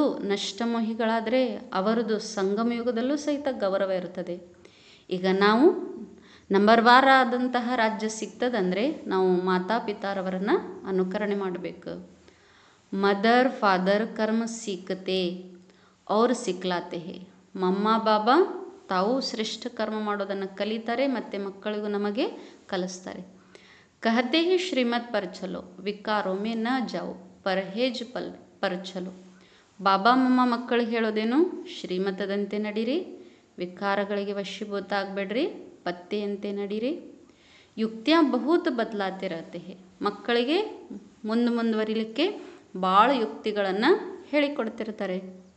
ನಷ್ಟಮೋಹಿಗಳಾದರೆ ಅವರದು ಸಂಗಮ ಯುಗದಲ್ಲೂ ಸಹಿತ ಗೌರವ ಇರುತ್ತದೆ ಈಗ ನಾವು ನಂಬರ್ ವಾರ್ ಆದಂತಹ ರಾಜ್ಯ ಸಿಗ್ತದಂದರೆ ನಾವು ಮಾತಾಪಿತಾರವರನ್ನು ಅನುಕರಣೆ ಮಾಡಬೇಕು ಮದರ್ ಫಾದರ್ ಕರ್ಮ ಸೀಕತೆ ಅವ್ರು ಸಿಕ್ಲಾತೆ ಹೇ ಮಮ್ಮ ಬಾಬಾ ತಾವು ಶ್ರೇಷ್ಠ ಕರ್ಮ ಮಾಡೋದನ್ನು ಕಲಿತಾರೆ ಮತ್ತು ಮಕ್ಕಳಿಗೂ ನಮಗೆ ಕಲಿಸ್ತಾರೆ ಕಹತೆ ಹಿ ಶ್ರೀಮತ್ ಪರ್ ಚಲೋ ವಿಕಾರೋ ಮೇ ನ ಜಾವು ಪರ್ಹೇಜ್ ಪಲ್ ಪರ್ ಚಲೋ ಬಾಬಾ ಮಮ್ಮ ಮಕ್ಕಳಿಗೆ ಹೇಳೋದೇನು ಶ್ರೀಮತದಂತೆ ನಡೀರಿ ವಿಕಾರಗಳಿಗೆ ವಶೀಭೂತ ಆಗಬೇಡ್ರಿ ಪತ್ತೆಯಂತೆ ನಡೀರಿ ಯುಕ್ತಿಯ ಬಹುತ್ ಬದಲಾತೆ ರಹತೆ ಹೇ ಮಕ್ಕಳಿಗೆ ಮುಂದೆ ಮುಂದುವರಿಲಿಕ್ಕೆ ಭಾಳ ಯುಕ್ತಿಗಳನ್ನು ಹೇಳಿಕೊಡ್ತಿರ್ತಾರೆ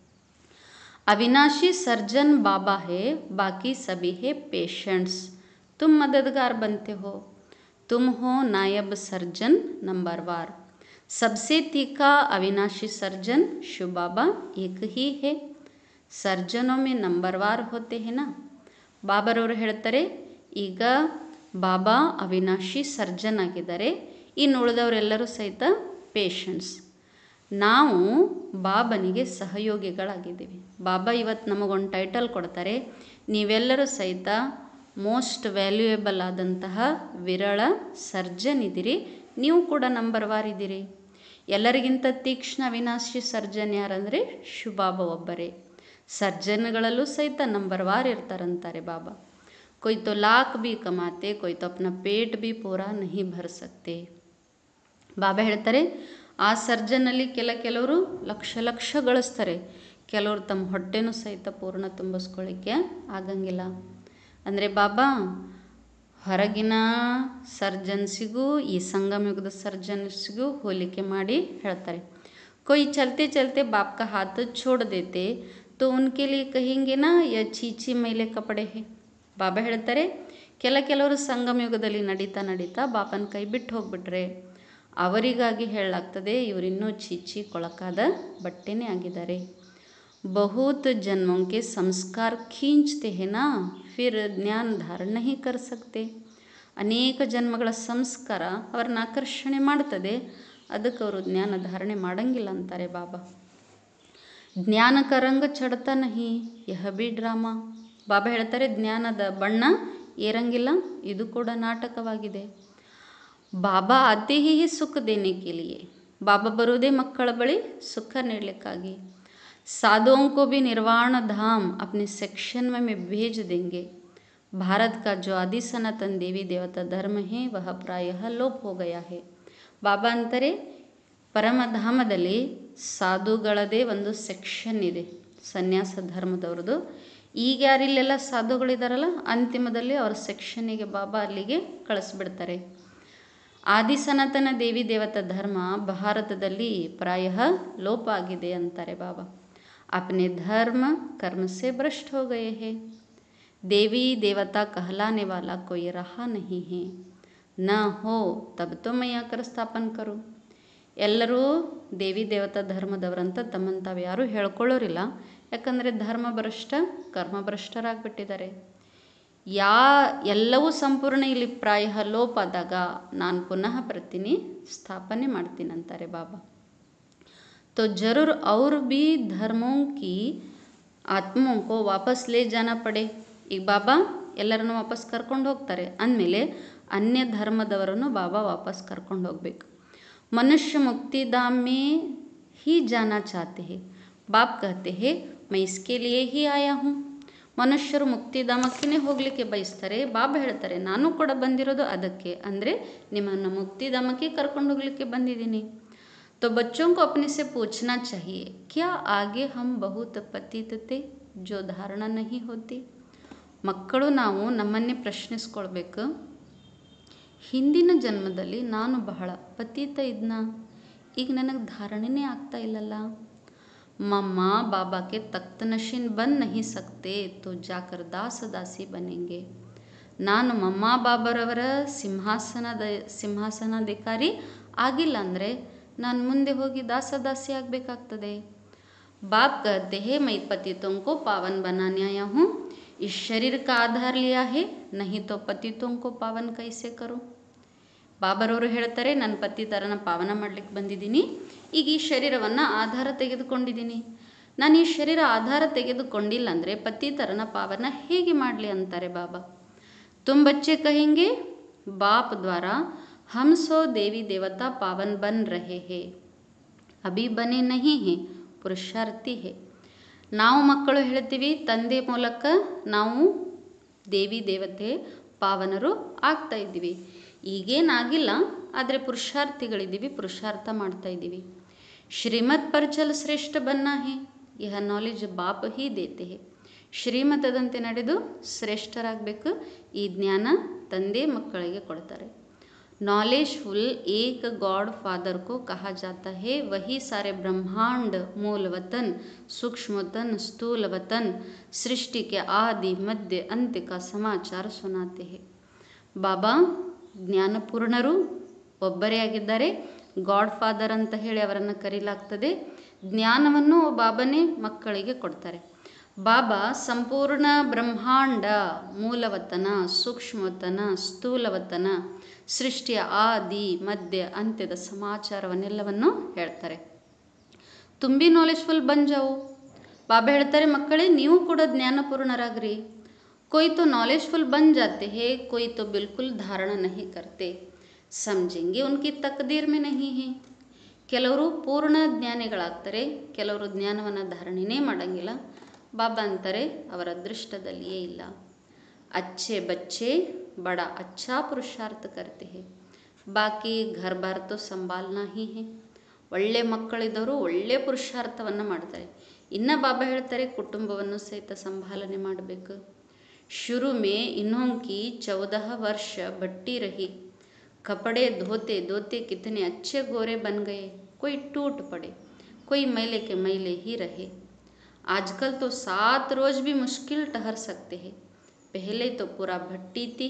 अविनाशी सर्जन बाबा है बाकी सभी है पेशेंट्स तुम मददगार बनते हो तुम हो नायब सर्जन नंबर वार सबसे तीखा अविनाशी सर्जन शिव बाबा एक ही है ಸರ್ಜನೋ ಮೇ ನಂಬರ್ ವಾರ್ ಹೋತೆ ಹೇನ ಬಾಬರವರು ಹೇಳ್ತಾರೆ ಈಗ ಬಾಬಾ ಅವಿನಾಶಿ ಸರ್ಜನ್ ಆಗಿದ್ದಾರೆ ಇನ್ನು ಉಳಿದವರೆಲ್ಲರೂ ಸಹಿತ ಪೇಷಂಟ್ಸ್ ನಾವು ಬಾಬನಿಗೆ ಸಹಯೋಗಿಗಳಾಗಿದ್ದೀವಿ ಬಾಬಾ ಇವತ್ತು ನಮಗೊಂದು ಟೈಟಲ್ ಕೊಡ್ತಾರೆ ನೀವೆಲ್ಲರೂ ಸಹಿತ ಮೋಸ್ಟ್ ವ್ಯಾಲ್ಯೂಯೇಬಲ್ ಆದಂತಹ ವಿರಳ ಸರ್ಜನ್ ಇದ್ದೀರಿ ನೀವು ಕೂಡ ನಂಬರ್ ವಾರ್ ಇದ್ದೀರಿ ಎಲ್ಲರಿಗಿಂತ ತೀಕ್ಷ್ಣ ಅವಿನಾಶಿ ಸರ್ಜನ್ ಯಾರಂದರೆ ಶಿವಬಾಬಾ ಒಬ್ಬರೇ ಸರ್ಜನ್ಗಳಲ್ಲೂ ಸಹಿತ ನಂಬರ್ ವಾರ್ ಇರ್ತಾರಂತಾರೆ ಬಾಬಾ कोई तो लाख भी कमाते कोई तो अपना पेट भी पूरा नहीं भर सकते ಬಾಬಾ ಹೇಳ್ತಾರೆ ಆ ಸರ್ಜನಲ್ಲಿ ಕೆಲ ಕೆಲವರು ಲಕ್ಷ ಲಕ್ಷ ಗಳಿಸ್ತಾರೆ ಕೆಲವರು ತಮ್ಮ ಹೊಟ್ಟೆನೂ ಸಹಿತ ಪೂರ್ಣ ತುಂಬಿಸ್ಕೊಳ್ಳಿಕ್ಕೆ ಆಗಂಗಿಲ್ಲ ಅಂದರೆ ಬಾಬಾ ಹೊರಗಿನ ಸರ್ಜನ್ಸಿಗೂ ಈ ಸಂಗಮಯುಗದ ಸರ್ಜನ್ಸಿಗೂ ಹೋಲಿಕೆ ಮಾಡಿ ಹೇಳ್ತಾರೆ कोई चलते चलते बाप का हाथ छोड़ देते तो उनके लिए कहेंगे ना यह ಚೀಚಿ ಮೇಲೆ ಕಪಡೆ ಹೇ ಬಾಬಾ ಹೇಳ್ತಾರೆ ಕೆಲ ಕೆಲವರು ಸಂಗಮಯುಗದಲ್ಲಿ ನಡೀತಾ ನಡೀತಾ ಬಾಪನ ಕೈ ಬಿಟ್ಟು ಹೋಗ್ಬಿಟ್ರೆ ಅವರಿಗಾಗಿ ಹೇಳಲಾಗ್ತದೆ ಇವರಿನ್ನೂ ಚೀಚಿ ಕೊಳಕಾದ ಬಟ್ಟೆನೇ ಆಗಿದ್ದಾರೆ ಬಹುತ್ ಜನ್ಮों के संस्कार खींचते हैं ना फिर ज्ञान धारण नहीं कर सकते ಅನೇಕ ಜನ್ಮಗಳ ಸಂಸ್ಕಾರ ಅವ್ರನ್ನ ಆಕರ್ಷಣೆ ಮಾಡ್ತದೆ ಅದಕ್ಕೆ ಅವರು ಜ್ಞಾನ ಧಾರಣೆ ಮಾಡಂಗಿಲ್ಲ ಅಂತಾರೆ ಬಾಬಾ ಜ್ಞಾನ का रंग ಚढ़ता नहीं यह भी ಡ್ರಾಮಾ ಬಾಬಾ ಹೇಳ್ತಾರೆ ಜ್ಞಾನದ ಬಣ್ಣ ಏರಂಗಿಲ್ಲ ಇದು ಕೂಡ ನಾಟಕವಾಗಿದೆ ಬಾಬಾ ಆತೆ ಹಿ ಸುಖ ದೇನೆ ಕೆ ಲಿಯೆ ಬಾಬಾ ಬರೋದೇ ಮಕ್ಕಳ ಬಳಿ ಸುಖ ನೀಡಲಿಕ್ಕಾಗಿ साधुओं को भी निर्वाण धाम अपने सेक्शन में में भेज देंगे भारत का जो आदि सनातन देवी देवता धर्म है वह प्रायः लोप हो गया है ಬಾಬಾ ಅಂತಾರೆ ಪರಮಧಾಮದಲ್ಲಿ ಸಾಧುಗಳದೇ ಒಂದು ಸೆಕ್ಷನ್ ಇದೆ ಸನ್ಯಾಸ ಧರ್ಮದವ್ರದ್ದು ಈಗ ಯಾರಿಲ್ಲೆಲ್ಲ ಸಾಧುಗಳಿದಾರಲ್ಲ ಅಂತಿಮದಲ್ಲಿ ಅವ್ರ ಸೆಕ್ಷನ್ನಿಗೆ ಬಾಬಾ ಅಲ್ಲಿಗೆ ಕಳಿಸ್ಬಿಡ್ತಾರೆ ಆದಿ ಸನಾತನ ದೇವಿ ದೇವತಾ ಧರ್ಮ ಭಾರತದಲ್ಲಿ ಪ್ರಾಯ ಲೋಪ ಆಗಿದೆ ಅಂತಾರೆ ಬಾಬಾ अपने धर्म कर्म से भ्रष्ट हो गए हैं देवी देवता कहलाने वाला कोई रहा नहीं है न हो तब तो मैं आकर ಸ್ಥಾಪನ್ ಕರು ಎಲ್ಲರೂ ದೇವಿ ದೇವತಾ ಧರ್ಮದವರಂತ ತಮ್ಮನ್ನು ತಾವು ಯಾರೂ ಹೇಳ್ಕೊಳ್ಳೋರಿಲ್ಲ ಯಾಕಂದರೆ ಧರ್ಮಭ್ರಷ್ಟ ಕರ್ಮಭ್ರಷ್ಟರಾಗ್ಬಿಟ್ಟಿದ್ದಾರೆ ಯಾ ಎಲ್ಲವೂ ಸಂಪೂರ್ಣ ಇಲ್ಲಿ ಪ್ರಾಯ ಲೋಪ ಆದಾಗ ನಾನು ಪುನಃ ಬರ್ತೀನಿ ಸ್ಥಾಪನೆ ಮಾಡ್ತೀನಂತಾರೆ ಬಾಬಾ तो ज़रूर और भी धर्मों की ಆತ್ಮೋं को ವಾಪಸ್ ಲೇ ಜಾನ ಪಡೆ ಈಗ ಬಾಬಾ ಎಲ್ಲರನ್ನು ವಾಪಸ್ ಕರ್ಕೊಂಡು ಹೋಗ್ತಾರೆ ಅಂದಮೇಲೆ ಅನ್ಯ ಧರ್ಮದವರನ್ನು ಬಾಬಾ ವಾಪಸ್ ಕರ್ಕೊಂಡು ಹೋಗಬೇಕು ಮನುಷ್ಯ ಮುಕ್ತಿಧಾಮ್ ಮೇ ही जाना चाहते हैं बाप कहते हैं मैं इसके लिए ही आया हूँ ಮನುಷ್ಯರು ಮುಕ್ತಿಧಾಮಕ್ಕೇ ಹೋಗಲಿಕ್ಕೆ ಬಯಸ್ತಾರೆ ಬಾಬಾ ಹೇಳ್ತಾರೆ ನಾನು ಕೂಡ ಬಂದಿರೋದು ಅದಕ್ಕೆ ಅಂದರೆ ನಿಮ್ಮನ್ನು ಮುಕ್ತಿಧಾಮಕ್ಕೆ ಕರ್ಕೊಂಡು ಹೋಗಲಿಕ್ಕೆ ಬಂದಿದ್ದೀನಿ तो बच्चों को अपने से पूछना चाहिए क्या आगे हम बहुत पतित थे जो धारणा नहीं होती ಮಕ್ಕಳು ನಾವು ನಮ್ಮನ್ನೇ ಪ್ರಶ್ನಿಸ್ಕೊಳ್ಬೇಕು ಹಿಂದಿನ ಜನ್ಮದಲ್ಲಿ ನಾನು ಬಹಳ ಪತಿತ ಇದ್ನ ಈಗ ನನಗೆ ಧಾರಣೆನೇ ಆಗ್ತಾ ಇಲ್ಲಲ್ಲ ಮಮ್ಮ ಬಾಬಾಕ್ಕೆ ತಖ್ತ ನಶೀನ್ ಬಂದ್ ನಹಿ ಸಕ್ತೆ ತೋ ಜಾಕರ್ ದಾಸ ದಾಸಿ ಬನೆಂಗೆ ನಾನು ಮಮ್ಮ ಬಾಬರವರ ಸಿಂಹಾಸನದ ಸಿಂಹಾಸನಾಧಿಕಾರಿ ಆಗಿಲ್ಲ ಅಂದರೆ ನಾನು ಮುಂದೆ ಹೋಗಿ ದಾಸ ದಾಸಿ ಆಗಬೇಕಾಗ್ತದೆ बाप कहते हैं मैं पतितों को पावन बनाने आया हूँ इस शरीर का आधार लिया है नहीं तो पतितों को पावन कैसे करूँ ಬಾಬರವರು ಹೇಳ್ತಾರೆ ನನ್ನ ಪತಿತರನ ಪಾವನ ಮಾಡಲಿಕ್ಕೆ ಬಂದಿದ್ದೀನಿ ಈಗ ಈ ಶರೀರವನ್ನು ಆಧಾರ ತೆಗೆದುಕೊಂಡಿದ್ದೀನಿ ನಾನು ಈ ಶರೀರ ಆಧಾರ ತೆಗೆದುಕೊಂಡಿಲ್ಲ ಅಂದರೆ ಪತಿತರನ ಪಾವನ ಹೇಗೆ ಮಾಡಲಿ ಅಂತಾರೆ ಬಾಬಾ तुम बच्चे कहेंगे बाप द्वारा हम सो देवी देवता पावन बन रहे हैं ಅಭಿ ಬನೆ ನಹಿ ಹೇ ಪುರುಷಾರ್ಥಿ ಹೇ ನಾವು ಮಕ್ಕಳು ಹೇಳ್ತೀವಿ ತಂದೆ ಮೂಲಕ ನಾವು ದೇವಿ ದೇವತೆ ಪಾವನರು ಆಗ್ತಾ ಇದ್ದೀವಿ ಈಗೇನಾಗಿಲ್ಲ ಆದರೆ ಪುರುಷಾರ್ಥಿಗಳಿದ್ದೀವಿ ಪುರುಷಾರ್ಥ ಮಾಡ್ತಾ ಇದ್ದೀವಿ ಶ್ರೀಮತ್ ಪರ್ ಚಲ್ ಶ್ರೇಷ್ಠ ಬನ್ನ ಹೇ ಯಹ ನಾಲೆಜ್ ಬಾಪ್ ಹಿ ದೇತೆ ಹೇ ಶ್ರೀಮತದಂತೆ ನಡೆದು ಶ್ರೇಷ್ಠರಾಗಬೇಕು ಈ ಜ್ಞಾನ ತಂದೆ ಮಕ್ಕಳಿಗೆ ಕೊಡ್ತಾರೆ नॉलेजफुल एक गॉड फादर को कहा जाता है वही सारे ब्रह्मांड मूल वतन सूक्ष्म वतन स्थूल वतन सृष्टि के आदि मध्य अंत्य का समाचार सुनाते हैं ಬಾಬಾ ಜ್ಞಾನಪೂರ್ಣರು ಒಬ್ಬರೇ ಆಗಿದ್ದಾರೆ ಗಾಡ್ ಫಾದರ್ ಅಂತ ಹೇಳಿ ಅವರನ್ನು ಕರೀಲಾಗ್ತದೆ ಜ್ಞಾನವನ್ನು ಬಾಬನೇ ಮಕ್ಕಳಿಗೆ ಕೊಡ್ತಾರೆ ಬಾಬಾ ಸಂಪೂರ್ಣ ಬ್ರಹ್ಮಾಂಡ ಮೂಲವತನ ಸೂಕ್ಷ್ಮವತನ ಸ್ಥೂಲವತನ ಸೃಷ್ಟಿಯ ಆದಿ ಮಧ್ಯ ಅಂತ್ಯದ ಸಮಾಚಾರವನ್ನೆಲ್ಲವನ್ನು ಹೇಳ್ತಾರೆ ತುಂಬಿ ನಾಲೆಜ್ಫುಲ್ ಬನ್ ಜಾವು ಬಾಬಾ ಹೇಳ್ತಾರೆ ಮಕ್ಕಳೇ ನೀವು ಕೂಡ ಜ್ಞಾನಪೂರ್ಣರಾಗ್ರಿ कोई तो नॉलेजफुल बन जाते हैं कोई तो बिल्कुल धारणा नहीं करते समझेंगे उनकी तकदीर में नहीं है ಕೆಲವರು ಪೂರ್ಣ ಜ್ಞಾನಿಗಳಾಗ್ತಾರೆ ಕೆಲವರು ಜ್ಞಾನವನ್ನು ಧಾರಣೆನೇ ಮಾಡಂಗಿಲ್ಲ ಬಾಬಾ ಅಂತಾರೆ ಅವರ ಅದೃಷ್ಟದಲ್ಲಿಯೇ ಇಲ್ಲ अच्छे बच्चे बड़ा अच्छा पुरुषार्थ करते हैं ಬಾಕಿ ಘರ್ ಬಾರ್ ತೋ ಸಂಭಾಲ್ನಾ ಹಿ ಹೇ ಒಳ್ಳೆ ಮಕ್ಕಳಿದ್ದವರು ಒಳ್ಳೆ ಪುರುಷಾರ್ಥವನ್ನು ಮಾಡ್ತಾರೆ ಇನ್ನು ಬಾಬಾ ಹೇಳ್ತಾರೆ ಕುಟುಂಬವನ್ನು ಸಹಿತ ಸಂಭಾಲನೆ ಮಾಡಬೇಕು शुरू में इन्हों की चौदह वर्ष भट्टी रही कपड़े धोते धोते कितने अच्छे गोरे बन गए कोई टूट पड़े कोई मैले के मैले ही रहे आजकल तो सात रोज भी मुश्किल ठहर सकते हैं पहले तो पूरा भट्टी थी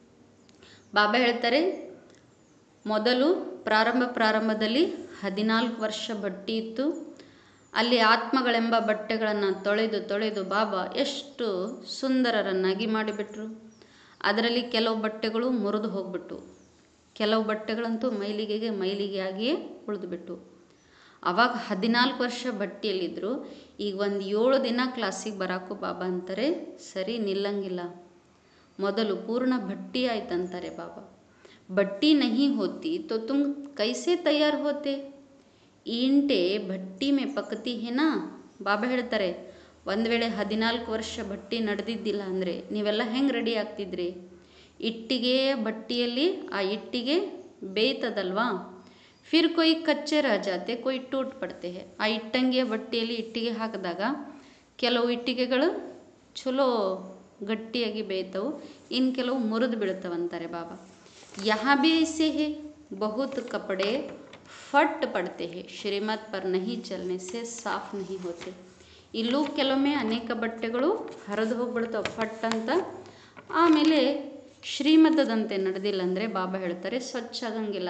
ಬಾಬಾ ಹೇಳ್ತಾರೆ ಮೊದಲು ಪ್ರಾರಂಭ ಪ್ರಾರಂಭದಲ್ಲಿ ಹದಿನಾಲ್ಕು ವರ್ಷ ಬಟ್ಟಿ ಇತ್ತು ಅಲ್ಲಿ ಆತ್ಮಗಳೆಂಬ ಬಟ್ಟೆಗಳನ್ನು ತೊಳೆದು ತೊಳೆದು ಬಾಬಾ ಎಷ್ಟು ಸುಂದರರನ್ನಾಗಿ ಮಾಡಿಬಿಟ್ರು ಅದರಲ್ಲಿ ಕೆಲವು ಬಟ್ಟೆಗಳು ಮುರಿದು ಹೋಗ್ಬಿಟ್ಟು ಕೆಲವು ಬಟ್ಟೆಗಳಂತೂ ಮೈಲಿಗೆಗೆ ಮೈಲಿಗೆಯಾಗಿಯೇ ಉಳಿದುಬಿಟ್ಟು ಆವಾಗ ಹದಿನಾಲ್ಕು ವರ್ಷ ಬಟ್ಟಿಯಲ್ಲಿದ್ದರು ಈಗ ಒಂದು ಏಳು ದಿನ ಕ್ಲಾಸಿಗೆ ಬರಾಕು ಬಾಬಾ ಅಂತಾರೆ ಸರಿ ನಿಲ್ಲಂಗಿಲ್ಲ ಮೊದಲು ಪೂರ್ಣ ಭಟ್ಟಿ ಆಯ್ತಂತಾರೆ ಬಾಬಾ ಬಟ್ಟಿ ನಹಿ ಹೋತಿ ತೋ ತುಮ್ ಕೈಸೆ ತಯಾರು ಹೋತೆ ಈಂಟೆ ಭಟ್ಟಿ ಮೇ ಪಕತಿ ಹೇನಾ ಬಾಬಾ ಹೇಳ್ತಾರೆ ಒಂದು ವೇಳೆ ಹದಿನಾಲ್ಕು ವರ್ಷ ಬಟ್ಟಿ ನಡೆದಿದ್ದಿಲ್ಲ ಅಂದರೆ ನೀವೆಲ್ಲ ಹೆಂಗೆ ರೆಡಿ ಆಗ್ತಿದ್ರಿ ಇಟ್ಟಿಗೆಯ ಬಟ್ಟಿಯಲ್ಲಿ ಆ ಇಟ್ಟಿಗೆ ಬೇಯ್ತದಲ್ವಾ ಫಿರ್ ಕೊಯ್ ಕಚ್ಚೆ ರಹ ಜಾತೆ ಕೊಯ್ ಟೂಟ್ ಪಡ್ತೆ ಹೇ ಆ ಇಟ್ಟಂಗಿಯ ಬಟ್ಟಿಯಲ್ಲಿ ಇಟ್ಟಿಗೆ ಹಾಕಿದಾಗ ಕೆಲವು ಇಟ್ಟಿಗೆಗಳು ಚಲೋ ಗಟ್ಟಿಯಾಗಿ ಬೇಯ್ತವು ಇನ್ನು ಕೆಲವು ಮುರಿದು ಬೀಳ್ತವಂತಾರೆ ಬಾಬಾ यहाँ भी ऐसे है बहुत कपड़े फट पड़ते हैं श्रीमत पर नहीं चलने से साफ नहीं होते ಇಲ್ಲೂ ಕೆಲವೊಮ್ಮೆ ಅನೇಕ ಬಟ್ಟೆಗಳು ಹರಿದು ಹೋಗ್ಬಿಡ್ತಾವೆ ಫಟ್ ಅಂತ ಆಮೇಲೆ ಶ್ರೀಮತದಂತೆ ನಡೆದಿಲ್ಲ ಅಂದರೆ ಬಾಬಾ ಹೇಳ್ತಾರೆ ಸ್ವಚ್ಛ ಆಗಂಗಿಲ್ಲ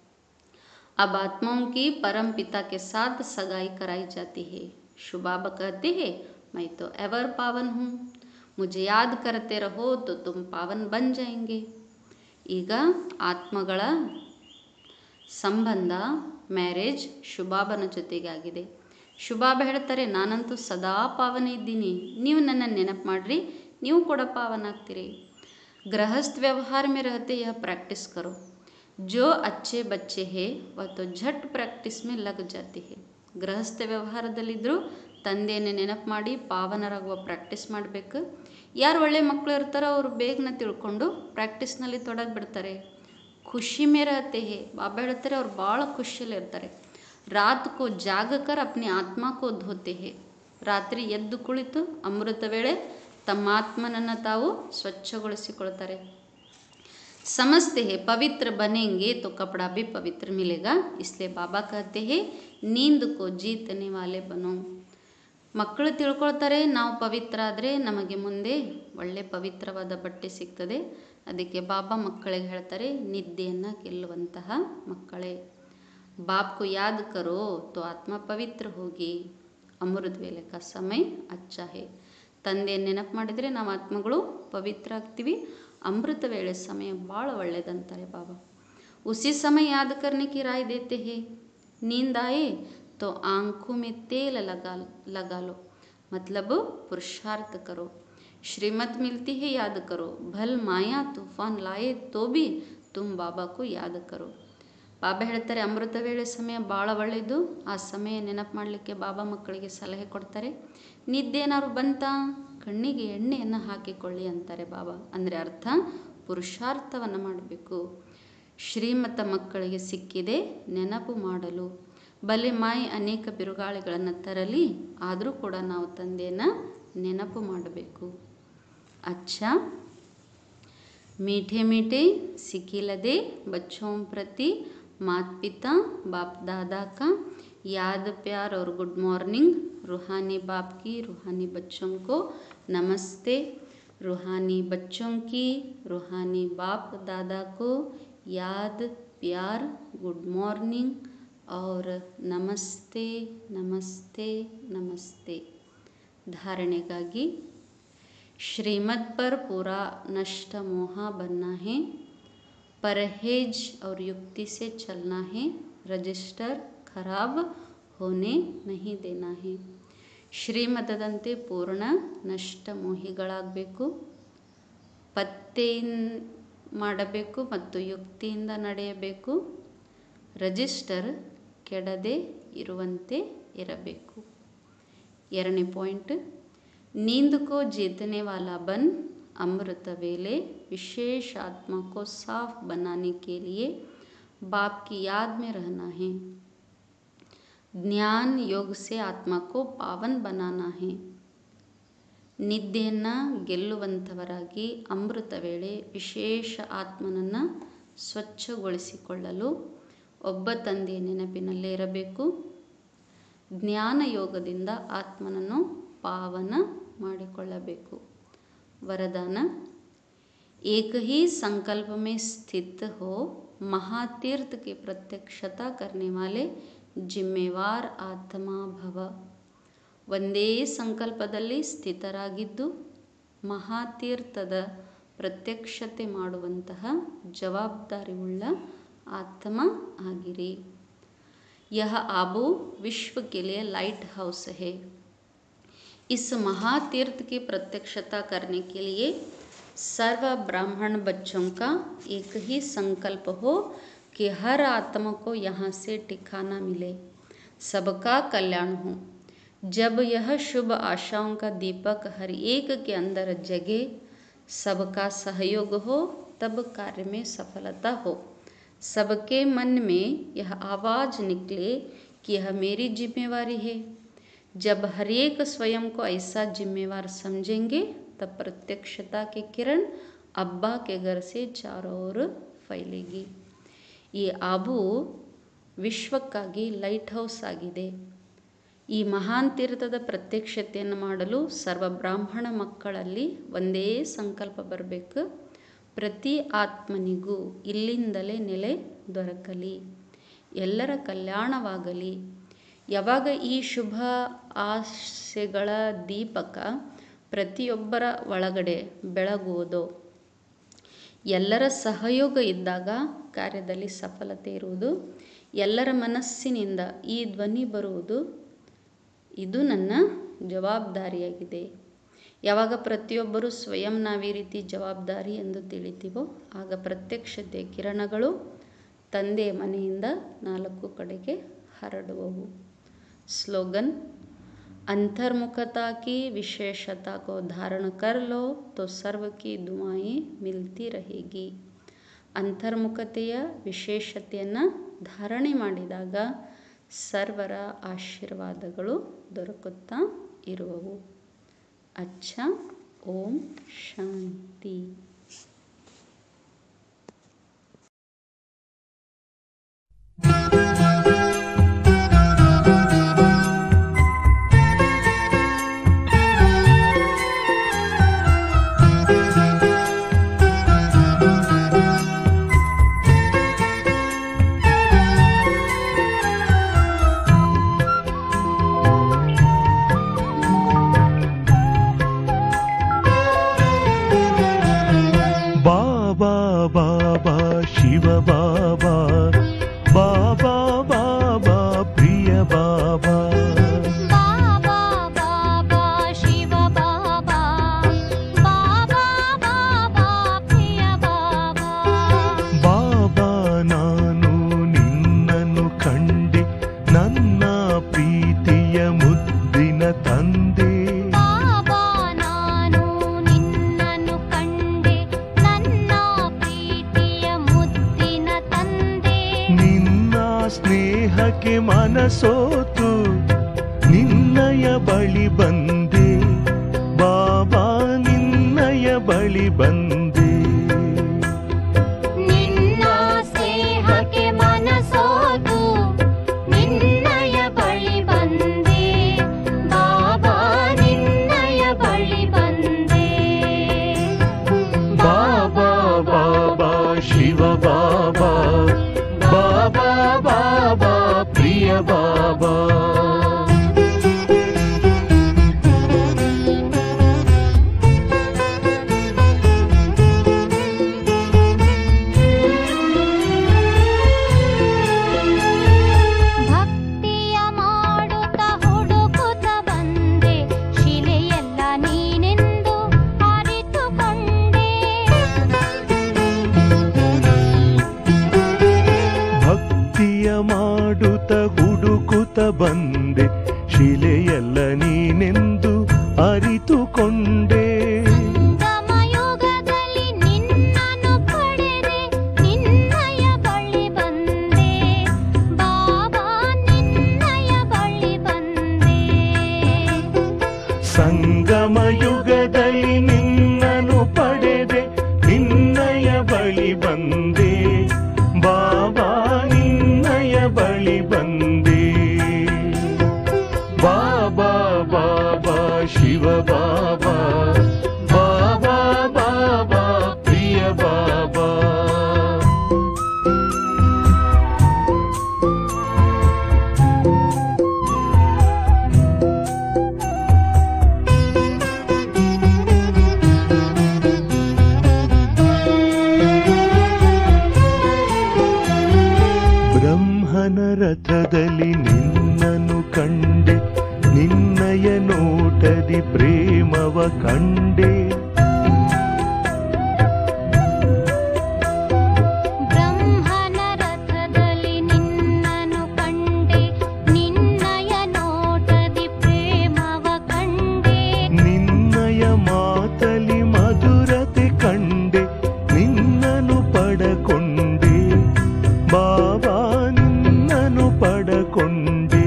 अब आत्माओं की परम पिता के साथ सगाई कराई जाती है शुभाब कहते हैं मैं तो एवर पावन हूँ मुझे याद करते रहो तो तुम पावन बन जाएंगे ಈಗ ಆತ್ಮಗಳ ಸಂಬಂಧ ಮ್ಯಾರೇಜ್ ಶುಭಾಬನ ಜೊತೆಗೆ ಆಗಿದೆ ಶುಭಾಬ ಹೇಳ್ತಾರೆ ನಾನಂತೂ ಸದಾ ಪಾವನ ಇದ್ದೀನಿ ನೀವು ನನ್ನ ನೆನಪು ಮಾಡಿರಿ ನೀವು ಕೂಡ ಪಾವನ ಆಗ್ತೀರಿ गृहस्थ व्यवहार में रहते यह प्रैक्टिस करो जो अच्छे बच्चे हैं वह तो झट प्रैक्टिस में लग जाते हैं ಗೃಹಸ್ಥ ವ್ಯವಹಾರದಲ್ಲಿದ್ದರೂ ತಂದೆಯನ್ನು ನೆನಪು ಮಾಡಿ ಪಾವನರಾಗುವ ಪ್ರಾಕ್ಟೀಸ್ ಮಾಡಬೇಕು ಯಾರು ಒಳ್ಳೆ ಮಕ್ಕಳು ಇರ್ತಾರೋ ಅವರು ಬೇಗನೆ ತಿಳ್ಕೊಂಡು ಪ್ರಾಕ್ಟೀಸ್ನಲ್ಲಿ ತೊಡಗಿಬಿಡ್ತಾರೆ ಖುಷಿ ಮೇ ರಹತೆ ಹೇ ಬಾಬಾ ಹೇಳ್ತಾರೆ ಅವ್ರು ಭಾಳ ಖುಷಿಯಲ್ಲಿ ಇರ್ತಾರೆ ರಾತ್ ಕೋ ಜಾಗಕರ್ ಅಪ್ನಿ ಆತ್ಮ ಕೋ ಧೋತೆ ಹೇ ರಾತ್ರಿ ಎದ್ದು ಕುಳಿತು ಅಮೃತ ವೇಳೆ ತಮ್ಮ ಆತ್ಮನನ್ನು ತಾವು ಸ್ವಚ್ಛಗೊಳಿಸಿಕೊಳ್ತಾರೆ समझते हैं पवित्र बनेंगे तो कपड़ा भी पवित्र मिलेगा इसलिए बाबा कहते हैं नींद को जीतने वाले बनो ಮಕ್ಕಳು ತಿಳ್ಕೊಳ್ತಾರೆ ನಾವು ಪವಿತ್ರ ಆದರೆ ನಮಗೆ ಮುಂದೆ ಒಳ್ಳೆ ಪವಿತ್ರವಾದ ಬಟ್ಟೆ ಸಿಗ್ತದೆ ಅದಕ್ಕೆ ಬಾಬಾ ಮಕ್ಕಳಿಗೆ ಹೇಳ್ತಾರೆ ನಿದ್ದೆಯನ್ನು ಗೆಲ್ಲುವಂತಹ ಮಕ್ಕಳೇ ಬಾಪ್ಕು ಯಾದ್ ಕರೋ ತೋ ಆತ್ಮ ಪವಿತ್ರ ಹೋಗಿ ಅಮೃತ ವೇಳೆ ಕಾ ಸಮಯ ಅಚ್ಚ ಹೇ ತಂದೆ ನೆನಪು ಮಾಡಿದರೆ ನಾವು ಆತ್ಮಗಳು ಪವಿತ್ರ ಆಗ್ತೀವಿ ಅಮೃತ ವೇಳೆ ಸಮಯ ಭಾಳ ಒಳ್ಳೆಯದಂತಾರೆ ಬಾಬಾ ಉಸಿ ಸಮಯ ಯಾದ್ ಕರ್ನೆ ಕಿ ರಾಯ್ ದೇತೆ ಹೇ नींद आए तो आंखों में तेल लगा लगा लो मतलब पुरुषार्थ करो श्रीमत मिलती है याद करो भल माया तूफान लाए तो भी तुम बाबा को याद करो ಬಾಬಾ ಹೇಳ್ತಾರೆ ಅಮೃತ ವೇಳೆ ಸಮಯ ಭಾಳ ಒಳ್ಳೆಯದು ಆ ಸಮಯ ನೆನಪು ಮಾಡಲಿಕ್ಕೆ ಬಾಬಾ ಮಕ್ಕಳಿಗೆ ಸಲಹೆ ಕೊಡ್ತಾರೆ ನಿದ್ದೆ ಏನಾದ್ರು ಬಂತಾ ಕಣ್ಣಿಗೆ ಎಣ್ಣೆಯನ್ನು ಹಾಕಿಕೊಳ್ಳಿ ಅಂತಾರೆ ಬಾಬಾ ಅಂದರೆ ಅರ್ಥ ಪುರುಷಾರ್ಥವನ್ನು ಮಾಡಬೇಕು ಶ್ರೀಮತ ಮಕ್ಕಳಿಗೆ ಸಿಕ್ಕಿದೆ ನೆನಪು ಮಾಡಲು ಬಲೆ ಮಾಯಿ ಅನೇಕ ಬಿರುಗಾಳಿಗಳನ್ನು ತರಲಿ ಆದರೂ ಕೂಡ ನಾವು ತಂದೆಯನ್ನು ನೆನಪು ಮಾಡಬೇಕು अच्छा मीठे मीठे सिकिलदे बच्चों प्रति माता पिता बाप दादा का याद प्यार और गुड मॉर्निंग रूहानी बाप की रूहानी बच्चों को नमस्ते रूहानी बच्चों की रूहानी बाप दादा को याद प्यार गुड मॉर्निंग और नमस्ते नमस्ते नमस्ते धारणೆಗಾಗಿ श्रीमत पर पूरा नष्ट मोह बनना है परहेज और युक्ति से चलना है रजिस्टर खराब होने नहीं देना है ಶ್ರೀಮತದಂತೆ ಪೂರ್ಣ ನಷ್ಟ ಮೋಹಿಗಳಾಗಬೇಕು ಪತ್ತೆಯಿನ್ ಮಾಡಬೇಕು ಮತ್ತು ಯುಕ್ತಿಯಿಂದ ನಡೆಯಬೇಕು ರಜಿಸ್ಟರ್ ಕೆಡದೆ ಇರುವಂತೆ ಇರಬೇಕು ಎರಡನೇ ಪಾಯಿಂಟ್ नींद को जीतने वाला बन अमृत वेले विशेष आत्मा को साफ बनाने के लिए बाप की याद में रहना है ज्ञान योग से आत्मा को पावन बनाना है ನಿದ್ದೆಯನ್ನು ಗೆಲ್ಲುವಂಥವರಾಗಿ ಅಮೃತ ವೇಳೆ ವಿಶೇಷ ಆತ್ಮನನ್ನು ಸ್ವಚ್ಛಗೊಳಿಸಿಕೊಳ್ಳಲು ಒಬ್ಬ ತಂದೆಯ ನೆನಪಿನಲ್ಲೇ ಇರಬೇಕು ಜ್ಞಾನ ಯೋಗದಿಂದ ಆತ್ಮನನ್ನು ಪಾವನ ಮಾಡಿಕೊಳ್ಳಬೇಕು वरदान एक ही संकल्प में स्थित हो महातीर्थ की प्रत्यक्षता करने वाले जिम्मेवार ಆತ್ಮ ಭವ ಒಂದೇ ಸಂಕಲ್ಪದಲ್ಲಿ ಸ್ಥಿತರಾಗಿದ್ದು ಮಹಾತೀರ್ಥದ ಪ್ರತ್ಯಕ್ಷತೆ ಮಾಡುವಂತಹ ಜವಾಬ್ದಾರಿಯುಳ್ಳ ಆತ್ಮ ಆಗಿರಿ यह आबू विश्व के लिए लाइट हाउस है इस महातीर्थ की प्रत्यक्षता करने के लिए सर्व ब्राह्मण बच्चों का एक ही संकल्प हो कि हर आत्मा को यहाँ से ठिकाना मिले सबका कल्याण हो जब यह शुभ आशाओं का दीपक हर एक के अंदर जगे सबका सहयोग हो तब कार्य में सफलता हो सबके मन में यह आवाज़ निकले कि यह मेरी जिम्मेवारी है जब हर एक स्वयं को ऐसा जिम्मेवार समझेंगे तब प्रत्यक्षता की किरण अब्बा के घर से चारों ओर फैलेगी ಈ ಆಬು ವಿಶ್ವಕ್ಕಾಗಿ ಲೈಟ್ ಹೌಸ್ ಆಗಿದೆ ಈ ಮಹಾನ್ ತೀರ್ಥದ ಪ್ರತ್ಯಕ್ಷತೆಯನ್ನು ಮಾಡಲು ಸರ್ವ ಬ್ರಾಹ್ಮಣ ಮಕ್ಕಳಲ್ಲಿ ಒಂದೇ ಸಂಕಲ್ಪ ಬರಬೇಕು ಪ್ರತಿ ಆತ್ಮನಿಗೂ ಇಲ್ಲಿಂದಲೇ ನೆಲೆ ದೊರಕಲಿ ಎಲ್ಲರ ಕಲ್ಯಾಣವಾಗಲಿ ಯಾವಾಗ ಈ ಶುಭ ಆಸೆಗಳ ದೀಪಕ ಪ್ರತಿಯೊಬ್ಬರ ಒಳಗಡೆ ಬೆಳಗುವುದೋ ಎಲ್ಲರ ಸಹಯೋಗ ಇದ್ದಾಗ ಕಾರ್ಯದಲ್ಲಿ ಸಫಲತೆ ಇರುವುದು ಎಲ್ಲರ ಮನಸ್ಸಿನಿಂದ ಈ ಧ್ವನಿ ಬರುವುದು ಇದು ನನ್ನ ಜವಾಬ್ದಾರಿಯಾಗಿದೆ ಯಾವಾಗ ಪ್ರತಿಯೊಬ್ಬರೂ ಸ್ವಯಂ ನಾವೀ ರೀತಿ ಜವಾಬ್ದಾರಿ ಎಂದು ತಿಳಿತೀವೋ ಆಗ ಪ್ರತ್ಯಕ್ಷತೆ ಕಿರಣಗಳು ತಂದೆಯ ಮನೆಯಿಂದ ನಾಲ್ಕು ಕಡೆಗೆ ಹರಡುವವು स्लोगन अंतर्मुखता की विशेषता को धारण कर लो तो सर्व की दुआएं मिलती रहेगी ಅಂತರ್ಮುಖತೆಯ ವಿಶೇಷತೆಯನ್ನು ಧಾರಣೆ ಮಾಡಿದಾಗ ಸರ್ವರ ಆಶೀರ್ವಾದಗಳು ದೊರಕುತ್ತಾ ಇರುವವು ಅಚ್ಚ ಓಂ ಶಾಂತಿ ಿ ಸ್ನೇಹಕ್ಕೆ ಮನಸೋತು ನಿನ್ನಯ ಬಳಿ ಬಂದೆ ಬಾಬಾ ನಿನ್ನಯ ಬಳಿ ಬಂದೆ ನಿನ್ನ ಸ್ನೇಹಕ್ಕೆ ಮನಸೋದು ನಿನ್ನಯ ಬಳಿ ಬಂದೆ ಬಾಬಾ ನಿನ್ನಯ ಬಳಿ ಬಂದೆ ಬಾಬಾ ಬಾಬಾ ಶಿವ ಬಾಬಾ ಬಾಬಾ ಬಾಬಾ ಪ್ರಿಯ ಬಾಬಾ ಭಕ್ತಿಯ ಮಾಡುತ್ತ ಹುಡುಕುತ್ತ ಬಂದೆ ಶಿಲೆಯಲ್ಲ ನೀನೆಂದು ಅರಿತುಕೊಂಡೆ ಭಕ್ತಿಯ ಮಾಡುತ್ತ ಹುಡುಕುತ್ತ ಬಂದೆ ಶಿಲೆಯಲ್ಲ ನೀನೆಂದು ಅರಿತುಕೊಂಡೆ ಸಂಗಮಯುಗದಲ್ಲಿ ನಿನ್ನನ್ನು ಪಡೆದೆ ನಿನ್ನಯ ಬಳಿ ಬಂದೆ ಬಾಬಾ ನಿನ್ನಯ ಬಳಿ ಬಂದೆ ಸಂಗಮ ಯುಗದಲ್ಲಿ ನಿನ್ನನು ಪಡೆದೆ ನಿನ್ನಯ ಬಳಿ ಬಂದೆ ಬಾಬಾ ನಿನ್ನಯ ಬಳಿ ಬಂದೆ ಬಾಬಾ ಬಾಬಾ ಶಿವ ಬಾಬಾ ಬಾಬಾ ಬಾಬಾ ಪ್ರಿಯ ಬಾಬಾ ಬ್ರಹ್ಮನ ರಥದಲ್ಲಿ ನಿನ್ನನು ಕಂಡೆ ನಿನ್ನಯ ನೋಟದಿ ಪ್ರೇಮವ ಕಂಡೆ ಬ್ರಹ್ಮನ ರಥದಲ್ಲಿ ನಿನ್ನನು ಕಂಡೆ ನಿನ್ನಯ ನೋಟದಿ ಪ್ರೇಮವ ಕಂಡೆ ನಿನ್ನಯ ಮಾತಲಿ ಮಧುರತೆ ಕಂಡೆ ನಿನ್ನನು ಪಡಕೊಂಡೆ ಬಾಬಾ ನಿನ್ನನು ಪಡಕೊಂಡೆ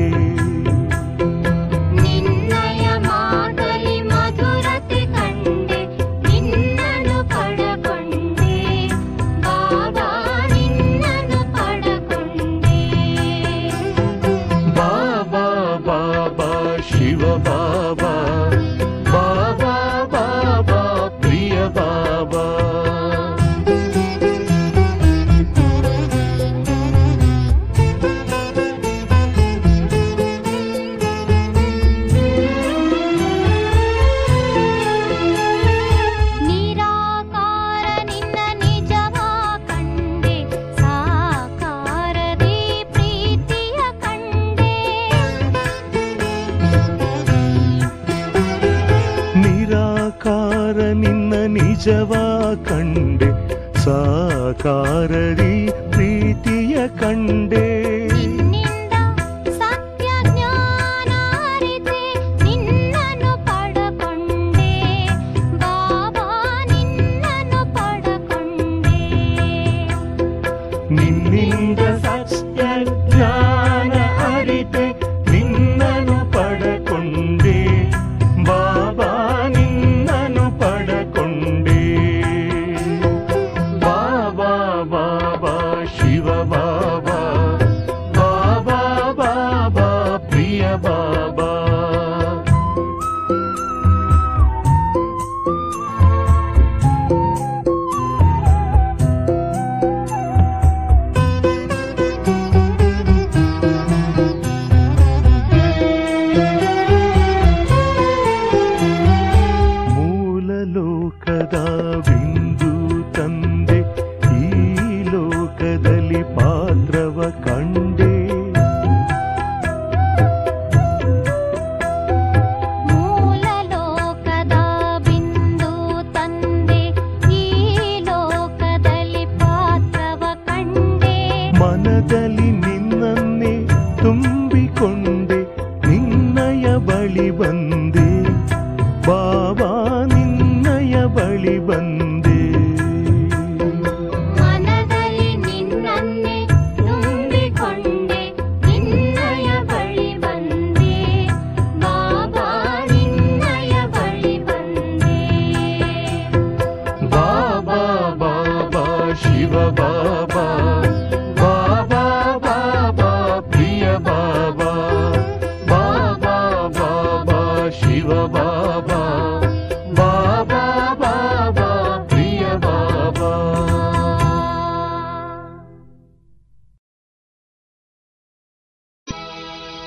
ನಿನ್ನಯ ಮಾತಲಿ ಮಧುರತೆ ಕಂಡೆ ನಿನ್ನನು ಪಡಕೊಂಡೆ ಬಾಬಾ ನಿನ್ನನು ಪಡಕೊಂಡೆ ಬಾಬಾ ಬಾಬಾ ಶಿವ ಬಾಬಾ ಬಾಬಾ ಬಾಬಾ ಪ್ರಿಯ ಬಾಬಾ ನಿರಾಕಾರ ನಿನ್ನ ನಿಜವ ಕಂಡೆ ಸಾಕಾರದಿ ಪ್ರೀತಿಯ ಕಂಡೆ ನಿರಾಕಾರ ನಿನ್ನ ನಿಜವ ಕಂಡೆ ಸಾಕಾರರಿ ಪ್ರೀತಿಯ ಕಂಡೆ ನಿನ್ನಿಂದ ಸತ್ಯ ಜ್ಞಾನ ಅರಿತೆ ನಿನ್ನನ್ನು ಪಡಕೊಂಡೆ ಬಾಬಾ ನಿನ್ನನ್ನು ಪಡಕೊಂಡೆ ನಿನ್ನಿಂದ ಸತ್ಯ ಜ್ಞಾನ ಅರಿತೆ ನಿನ್ನನು ಪಡಕೊಂಡೆ ಬಾಬಾ ನಿನ್ನನು ಪಡಕೊಂಡೆ ಬಾಬಾ ಬಾಬಾ ಶಿವ ಬಾಬಾ ಬಾಬಾ ಬಾಬಾ ಪ್ರಿಯ ಬಾಬಾ ಮೂಲ ಲೋಕದ ಬಿಂದು ತಂದೆ ಈ ಲೋಕದಲ್ಲಿ ಪಾತ್ರವ ಕಂಡೆ ಮೂಲ ಲೋಕದ ಬಿಂದು ತಂದೆ ಈ ಲೋಕದಲ್ಲಿ ಪಾತ್ರವ ಕಂಡೆ ಮನದಲ್ಲಿ ನಿನ್ನನ್ನೇ ತುಂಬಿಕೊಂಡೆ ನಿನ್ನಯ ಬಳಿ ಬಂದೆ ಬಾಬಾ ನಿನ್ನಯ ಬಳಿ ಬಂದೆ ಮನದಲ್ಲಿ ನಿನ್ನನ್ನೇ ತುಂಬಿಕೊಂಡೆ ನಿನ್ನ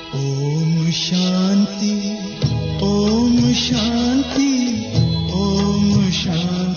ಓಂ ಶಾಂತಿ ಓಂ ಶಾಂತಿ ಓಂ ಶಾಂತಿ